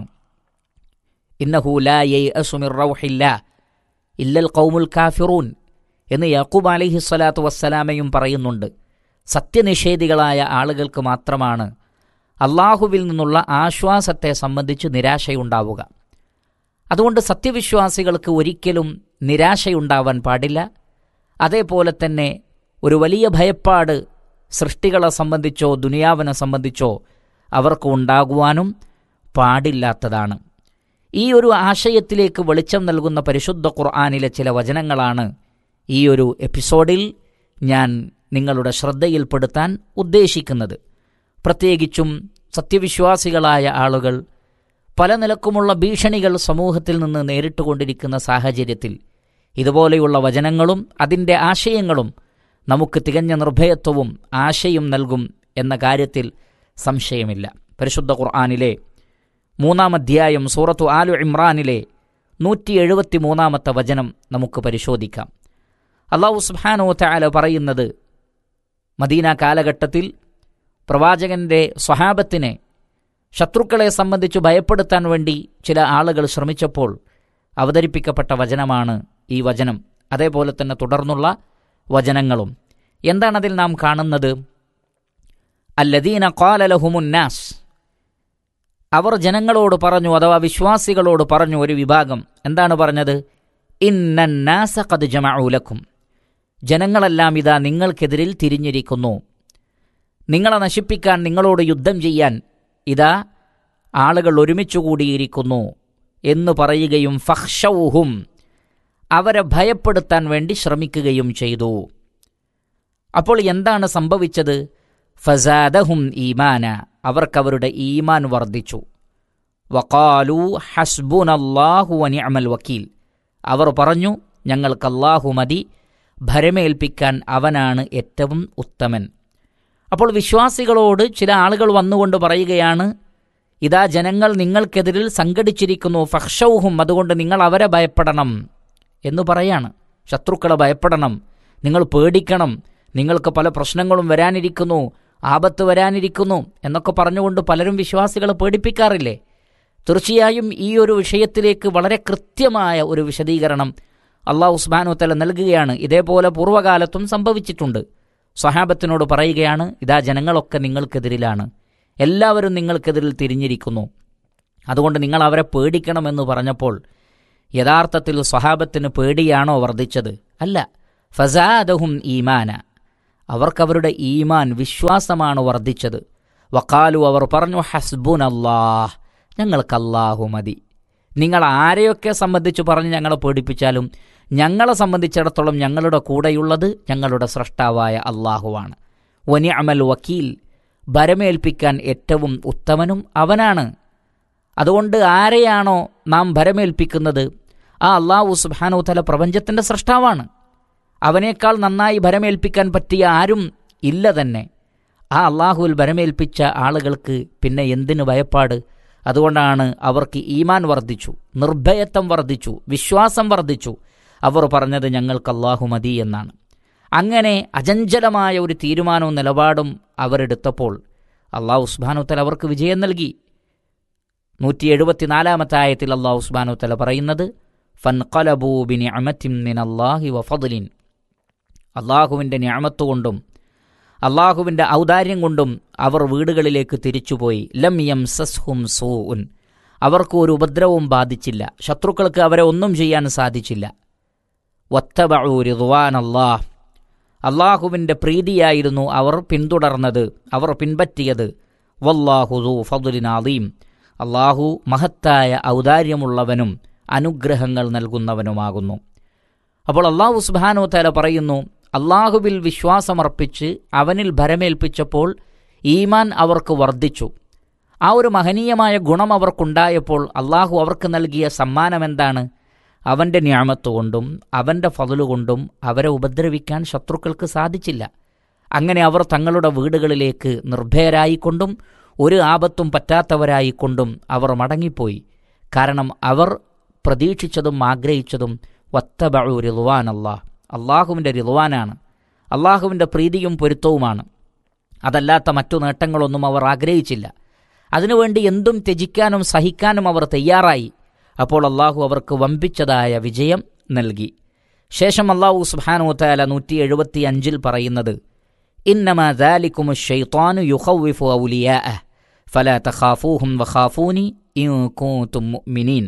ഇന്നഹു ലാ യൈഅസു മിർ റൗഹില്ലാ ഇല്ലൽ ഖൗമുൽ കാഫിറൂൻ എന്ന് യാക്കൂബ് അലൈഹി സ്വലാത്തു വസ്സലാമയും പറയുന്നുണ്ട് സത്യനിഷേധികളായ ആളുകൾക്ക് മാത്രമാണ് അള്ളാഹുവിൽ നിന്നുള്ള ആശ്വാസത്തെ സംബന്ധിച്ച് നിരാശയുണ്ടാവുക അതുകൊണ്ട് സത്യവിശ്വാസികൾക്ക് ഒരിക്കലും നിരാശയുണ്ടാവാൻ പാടില്ല അതേപോലെ തന്നെ ഒരു വലിയ ഭയപ്പാട് സൃഷ്ടികളെ സംബന്ധിച്ചോ ദുനിയാവിനെ സംബന്ധിച്ചോ അവർക്ക് ഉണ്ടാകുവാനും പാടില്ലാത്തതാണ് ഈ ഒരു ആശയത്തിലേക്ക് വെളിച്ചം നൽകുന്ന പരിശുദ്ധ ഖുർആാനിലെ ചില വചനങ്ങളാണ് ഈ ഒരു എപ്പിസോഡിൽ ഞാൻ നിങ്ങളുടെ ശ്രദ്ധയിൽപ്പെടുത്താൻ ഉദ്ദേശിക്കുന്നത് പ്രത്യേകിച്ചും സത്യവിശ്വാസികളായ ആളുകൾ പല നിലക്കുമുള്ള ഭീഷണികൾ സമൂഹത്തിൽ നിന്ന് നേരിട്ടുകൊണ്ടിരിക്കുന്ന സാഹചര്യത്തിൽ ഇതുപോലെയുള്ള വചനങ്ങളും അതിൻ്റെ ആശയങ്ങളും നമുക്ക് തികഞ്ഞ നിർഭയത്വവും ആശയും നൽകും എന്ന കാര്യത്തിൽ സംശയമില്ല പരിശുദ്ധ ഖുർആാനിലെ മൂന്നാം അധ്യായം സൂറത്തു ആലു ഇമ്രാനിലെ നൂറ്റി എഴുപത്തി മൂന്നാമത്തെ വചനം നമുക്ക് പരിശോധിക്കാം അള്ളാഹു സുബ്ഹാനോ തആല പറയുന്നത് മദീന കാലഘട്ടത്തിൽ പ്രവാചകന്റെ സ്വഹാബത്തിനെ ശത്രുക്കളെ സംബന്ധിച്ച് ഭയപ്പെടുത്താൻ വേണ്ടി ചില ആളുകൾ ശ്രമിച്ചപ്പോൾ അവതരിപ്പിക്കപ്പെട്ട വചനമാണ് ഈ വചനം അതേപോലെ തന്നെ തുടർന്നുള്ള വചനങ്ങളും എന്താണതിൽ നാം കാണുന്നത് അല്ലദീന കാലലഹുമുന്നാസ് അവർ ജനങ്ങളോട് പറഞ്ഞു അഥവാ വിശ്വാസികളോട് പറഞ്ഞു ഒരു വിഭാഗം എന്താണ് പറഞ്ഞത് ഇന്നാസ കത് ജമഊലക്കും ജനങ്ങളെല്ലാം ഇതാ നിങ്ങൾക്കെതിരിൽ തിരിഞ്ഞിരിക്കുന്നു നിങ്ങളെ നശിപ്പിക്കാൻ നിങ്ങളോട് യുദ്ധം ചെയ്യാൻ ഇതാ ആളുകൾ ഒരുമിച്ചു കൂടിയിരിക്കുന്നു എന്ന് പറയുകയും ഫഹ്ഷൗഹും അവരെ ഭയപ്പെടുത്താൻ വേണ്ടി ശ്രമിക്കുകയും ചെയ്തു അപ്പോൾ എന്താണ് സംഭവിച്ചത് ഫസാദഹും ഈമാന അവർക്കവരുടെ ഈമാൻ വർദ്ധിച്ചു വക്കാലു ഹസ്ബുനല്ലാഹു വനിഅമൽ വക്കീൽ അവർ പറഞ്ഞു ഞങ്ങൾക്ക് അല്ലാഹു മതി ഭരമേൽപ്പിക്കാൻ അവനാണ് ഏറ്റവും ഉത്തമൻ അപ്പോൾ വിശ്വാസികളോട് ചില ആളുകൾ വന്നുകൊണ്ട് പറയുകയാണ് ഇതാ ജനങ്ങൾ നിങ്ങൾക്കെതിരിൽ സംഘടിച്ചിരിക്കുന്നു ഫഹ്ഷൗഹും അതുകൊണ്ട് നിങ്ങൾ അവരെ ഭയപ്പെടണം എന്ന് പറയാണ് ശത്രുക്കളെ ഭയപ്പെടണം നിങ്ങൾ പേടിക്കണം നിങ്ങൾക്ക് പല പ്രശ്നങ്ങളും വരാനിരിക്കുന്നു ആപത്ത് വരാനിരിക്കുന്നു എന്നൊക്കെ പറഞ്ഞുകൊണ്ട് പലരും വിശ്വാസികളെ പേടിപ്പിക്കാറില്ലേ തീർച്ചയായും ഈ ഒരു വിഷയത്തിലേക്ക് വളരെ കൃത്യമായ ഒരു വിശദീകരണം അള്ളാഹു ഉസ്മാനു തല നൽകുകയാണ് ഇതേപോലെ പൂർവ്വകാലത്തും സംഭവിച്ചിട്ടുണ്ട് സ്വഹാബത്തിനോട് പറയുകയാണ് ഇതാ ജനങ്ങളൊക്കെ നിങ്ങൾക്കെതിരിലാണ് എല്ലാവരും നിങ്ങൾക്കെതിരിൽ തിരിഞ്ഞിരിക്കുന്നു അതുകൊണ്ട് നിങ്ങൾ അവരെ പേടിക്കണമെന്ന് പറഞ്ഞപ്പോൾ യഥാർത്ഥത്തിൽ സ്വഹാബത്തിന് പേടിയാണോ വർദ്ധിച്ചത് അല്ല ഫസാദഹും ഈമാന അവർക്കവരുടെ ഈമാൻ വിശ്വാസമാണ് വർദ്ധിച്ചത് വക്കാലു അവർ പറഞ്ഞു ഹസ്ബുൻ അല്ലാഹ് ഞങ്ങൾക്ക് അല്ലാഹു മതി നിങ്ങൾ ആരെയൊക്കെ സംബന്ധിച്ച് പറഞ്ഞ് ഞങ്ങളെ പേടിപ്പിച്ചാലും ഞങ്ങളെ സംബന്ധിച്ചിടത്തോളം ഞങ്ങളുടെ കൂടെയുള്ളത് ഞങ്ങളുടെ സ്രഷ്ടാവായ അള്ളാഹുവാണ് വനി അമൽ വക്കീൽ ഭരമേൽപ്പിക്കാൻ ഏറ്റവും ഉത്തമനും അവനാണ് അതുകൊണ്ട് ആരെയാണോ നാം ഭരമേൽപ്പിക്കുന്നത് ആ അള്ളാഹു സുബാനു തല പ്രപഞ്ചത്തിൻ്റെ സൃഷ്ടാവാണ് അവനേക്കാൾ നന്നായി ഭരമേൽപ്പിക്കാൻ പറ്റിയ ആരും ഇല്ല തന്നെ ആ അള്ളാഹുവിൽ ഭരമേൽപ്പിച്ച ആളുകൾക്ക് പിന്നെ എന്തിനു ഭയപ്പാട് അതുകൊണ്ടാണ് അവർക്ക് ഈമാൻ വർദ്ധിച്ചു നിർഭയത്വം വർദ്ധിച്ചു വിശ്വാസം വർദ്ധിച്ചു അവർ പറഞ്ഞത് ഞങ്ങൾക്ക് അള്ളാഹു മതി എന്നാണ് അങ്ങനെ അചഞ്ചലമായ ഒരു തീരുമാനവും നിലപാടും അവരെടുത്തപ്പോൾ അള്ളാഹു ഉസ്ബാനുത്തല അവർക്ക് വിജയം നൽകി നൂറ്റി എഴുപത്തിനാലാമത്തെ ആയത്തിൽ അള്ളാഹു ഉസ്ബാനുത്തല പറയുന്നത് ഫൻഖലബൂബിനി അമത്തിൻ മിൻ അള്ളാഹി വഫദലിൻ അള്ളാഹുവിൻ്റെ ഞാമത്ത് കൊണ്ടും അള്ളാഹുവിൻ്റെ ഔദാര്യം കൊണ്ടും അവർ വീടുകളിലേക്ക് തിരിച്ചുപോയി ലം യം സസ്ഹും സൂ ഉൻ അവർക്ക് ഒരു ഉപദ്രവവും ബാധിച്ചില്ല ശത്രുക്കൾക്ക് അവരെ ഒന്നും ചെയ്യാൻ സാധിച്ചില്ല വത്തബഊ റിദ്വാൻ അള്ളാഹ് അള്ളാഹുവിൻ്റെ പ്രീതിയായിരുന്നു അവർ പിന്തുടർന്നത് അവർ പിൻപറ്റിയത് വല്ലാഹുദു ഫതുലിൻ അലീം അള്ളാഹു മഹത്തായ ഔദാര്യമുള്ളവനും അനുഗ്രഹങ്ങൾ നൽകുന്നവനുമാകുന്നു അപ്പോൾ അള്ളാഹു സുബാനോ തല പറയുന്നു അള്ളാഹുവിൽ വിശ്വാസമർപ്പിച്ച് അവനിൽ ഭരമേൽപ്പിച്ചപ്പോൾ ഈമാൻ അവർക്ക് വർദ്ധിച്ചു ആ ഒരു മഹനീയമായ ഗുണം അവർക്കുണ്ടായപ്പോൾ അള്ളാഹു അവർക്ക് നൽകിയ സമ്മാനം എന്താണ് അവൻ്റെ ന്യാമത്ത് കൊണ്ടും അവൻ്റെ ഫതലുകൊണ്ടും അവരെ ഉപദ്രവിക്കാൻ ശത്രുക്കൾക്ക് സാധിച്ചില്ല അങ്ങനെ അവർ തങ്ങളുടെ വീടുകളിലേക്ക് നിർഭയരായിക്കൊണ്ടും ഒരു ആപത്തും പറ്റാത്തവരായിക്കൊണ്ടും അവർ മടങ്ങിപ്പോയി കാരണം അവർ പ്രതീക്ഷിച്ചതും ആഗ്രഹിച്ചതും വത്തബഴു റിളുവാൻ അള്ളാഹ് അള്ളാഹുവിൻ്റെ റിളുവാനാണ് അള്ളാഹുവിൻ്റെ പ്രീതിയും പൊരുത്തവുമാണ് അതല്ലാത്ത മറ്റു നേട്ടങ്ങളൊന്നും അവർ ആഗ്രഹിച്ചില്ല അതിനുവേണ്ടി എന്തും ത്യജിക്കാനും സഹിക്കാനും അവർ തയ്യാറായി അപ്പോൾ അള്ളാഹു അവർക്ക് വമ്പിച്ചതായ വിജയം നൽകി ശേഷം അള്ളാഹു സുബാനു താല നൂറ്റി എഴുപത്തി അഞ്ചിൽ പറയുന്നത് ഇന്നമ ദാലിക്കും ഷെയ്ത്താനു യുഹവിഫു ഔലിയാ ഫല തഖാഫൂഹും വഖാഫൂനി ഇൻ കൂതും മുഅ്മിനീൻ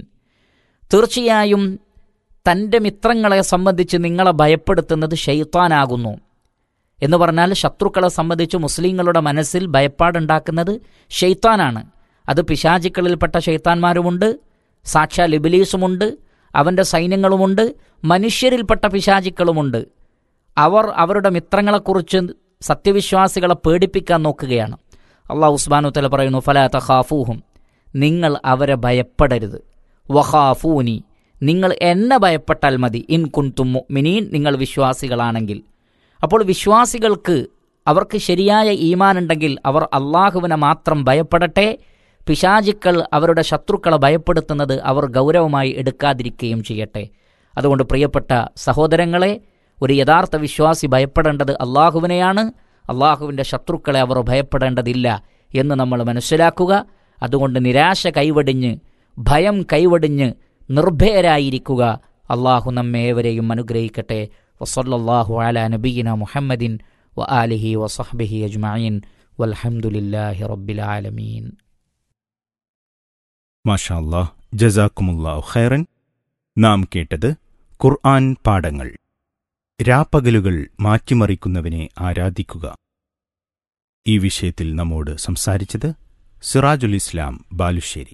തീർച്ചയായും തൻ്റെ മിത്രങ്ങളെ സംബന്ധിച്ച് നിങ്ങളെ ഭയപ്പെടുത്തുന്നത് ഷെയ്ത്താനാകുന്നു എന്ന് പറഞ്ഞാൽ ശത്രുക്കളെ സംബന്ധിച്ച് മുസ്ലിങ്ങളുടെ മനസ്സിൽ ഭയപ്പാടുണ്ടാക്കുന്നത് ഷെയ്ത്താനാണ് അത് പിശാചിക്കളിൽപ്പെട്ട ഷെയ്ത്താന്മാരുമുണ്ട് സാക്ഷാൽ ഇബിലീസുമുണ്ട് അവൻ്റെ സൈന്യങ്ങളുമുണ്ട് മനുഷ്യരിൽപ്പെട്ട പിശാചിക്കളുമുണ്ട് അവർ അവരുടെ മിത്രങ്ങളെക്കുറിച്ച് സത്യവിശ്വാസികളെ പേടിപ്പിക്കാൻ നോക്കുകയാണ് അള്ളാഹു ഉസ്മാനു തല പറയുന്നു ഫലാ തഖാഫൂഹും നിങ്ങൾ അവരെ ഭയപ്പെടരുത് വഖാഫൂനി നിങ്ങൾ എന്നെ ഭയപ്പെട്ടാൽ മതി ഇൻ കുൻതും മുഅ്മിനീൻ നിങ്ങൾ വിശ്വാസികളാണെങ്കിൽ അപ്പോൾ വിശ്വാസികൾക്ക് അവർക്ക് ശരിയായ ഈമാനുണ്ടെങ്കിൽ അവർ അള്ളാഹുവിനെ മാത്രം ഭയപ്പെടട്ടെ പിശാചിക്കൾ അവരുടെ ശത്രുക്കളെ ഭയപ്പെടുത്തുന്നത് അവർ ഗൗരവമായി എടുക്കാതിരിക്കുകയും ചെയ്യട്ടെ അതുകൊണ്ട് പ്രിയപ്പെട്ട സഹോദരങ്ങളെ ഒരു യഥാർത്ഥ വിശ്വാസി ഭയപ്പെടേണ്ടത് അള്ളാഹുവിനെയാണ് അള്ളാഹുവിൻ്റെ ശത്രുക്കളെ അവർ ഭയപ്പെടേണ്ടതില്ല എന്ന് നമ്മൾ മനസ്സിലാക്കുക അതുകൊണ്ട് നിരാശ കൈവടിഞ്ഞ് ഭയം കൈവടിഞ്ഞ് നിർഭയരായിരിക്കുക അള്ളാഹു നമ്മെ ഏവരെയും അനുഗ്രഹിക്കട്ടെ വസല്ലാഹു അല നബീന മുഹമ്മദിൻ വ ആലിഹി വസഹബിഹി അജ്മീൻ വൽഹമുല്ലാഹി റബ്ബിലാലമീൻ മാഷാ അല്ലാഹ് ജസാക്കുമുല്ലാഹു ഖൈറൻ നാം കേട്ടത് ഖുർആൻ പാഠങ്ങൾ രാപ്പകലുകൾ മാറ്റിമറിക്കുന്നവനെ ആരാധിക്കുക ഈ വിഷയത്തിൽ നമ്മോട് സംസാരിച്ചത് സിറാജുൽ ഇസ്ലാം ബാലുശ്ശേരി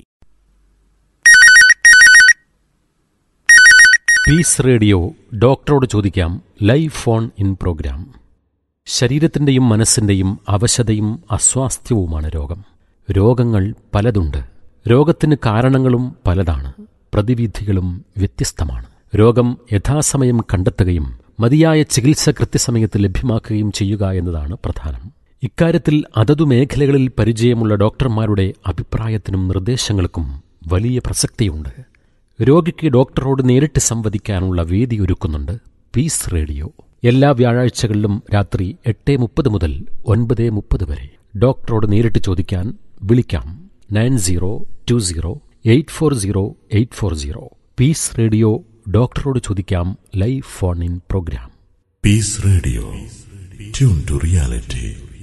പീസ് റേഡിയോ ഡോക്ടറോട് ചോദിക്കാം ലൈവ് ഫോൺ ഇൻ പ്രോഗ്രാം ശരീരത്തിൻ്റെയും മനസ്സിൻ്റെയും അവശതയും അസ്വാസ്ഥ്യവുമാണ് രോഗം രോഗങ്ങൾ പലതുണ്ട് രോഗത്തിന് കാരണങ്ങളും പലതാണ് പ്രതിവിധികളും വ്യത്യസ്തമാണ് രോഗം യഥാസമയം കണ്ടെത്തുകയും മതിയായ ചികിത്സ കൃത്യസമയത്ത് ലഭ്യമാക്കുകയും ചെയ്യുക എന്നതാണ് പ്രധാനം ഇക്കാര്യത്തിൽ അതതു മേഖലകളിൽ പരിചയമുള്ള ഡോക്ടർമാരുടെ അഭിപ്രായത്തിനും നിർദ്ദേശങ്ങൾക്കും വലിയ പ്രസക്തിയുണ്ട് രോഗിക്ക് ഡോക്ടറോട് നേരിട്ട് സംവദിക്കാനുള്ള വേദി ഒരുക്കുന്നുണ്ട് പീസ് റേഡിയോ എല്ലാ വ്യാഴാഴ്ചകളിലും രാത്രി എട്ട് മുപ്പത് മുതൽ ഒൻപത് മുപ്പത് വരെ ഡോക്ടറോട് നേരിട്ട് ചോദിക്കാൻ വിളിക്കാം nine zero two zero eight four zero eight four zero peace radio ഡോക്ടറോട് ചോദിക്കാം live phone in programme Peace Radio. Tune to reality.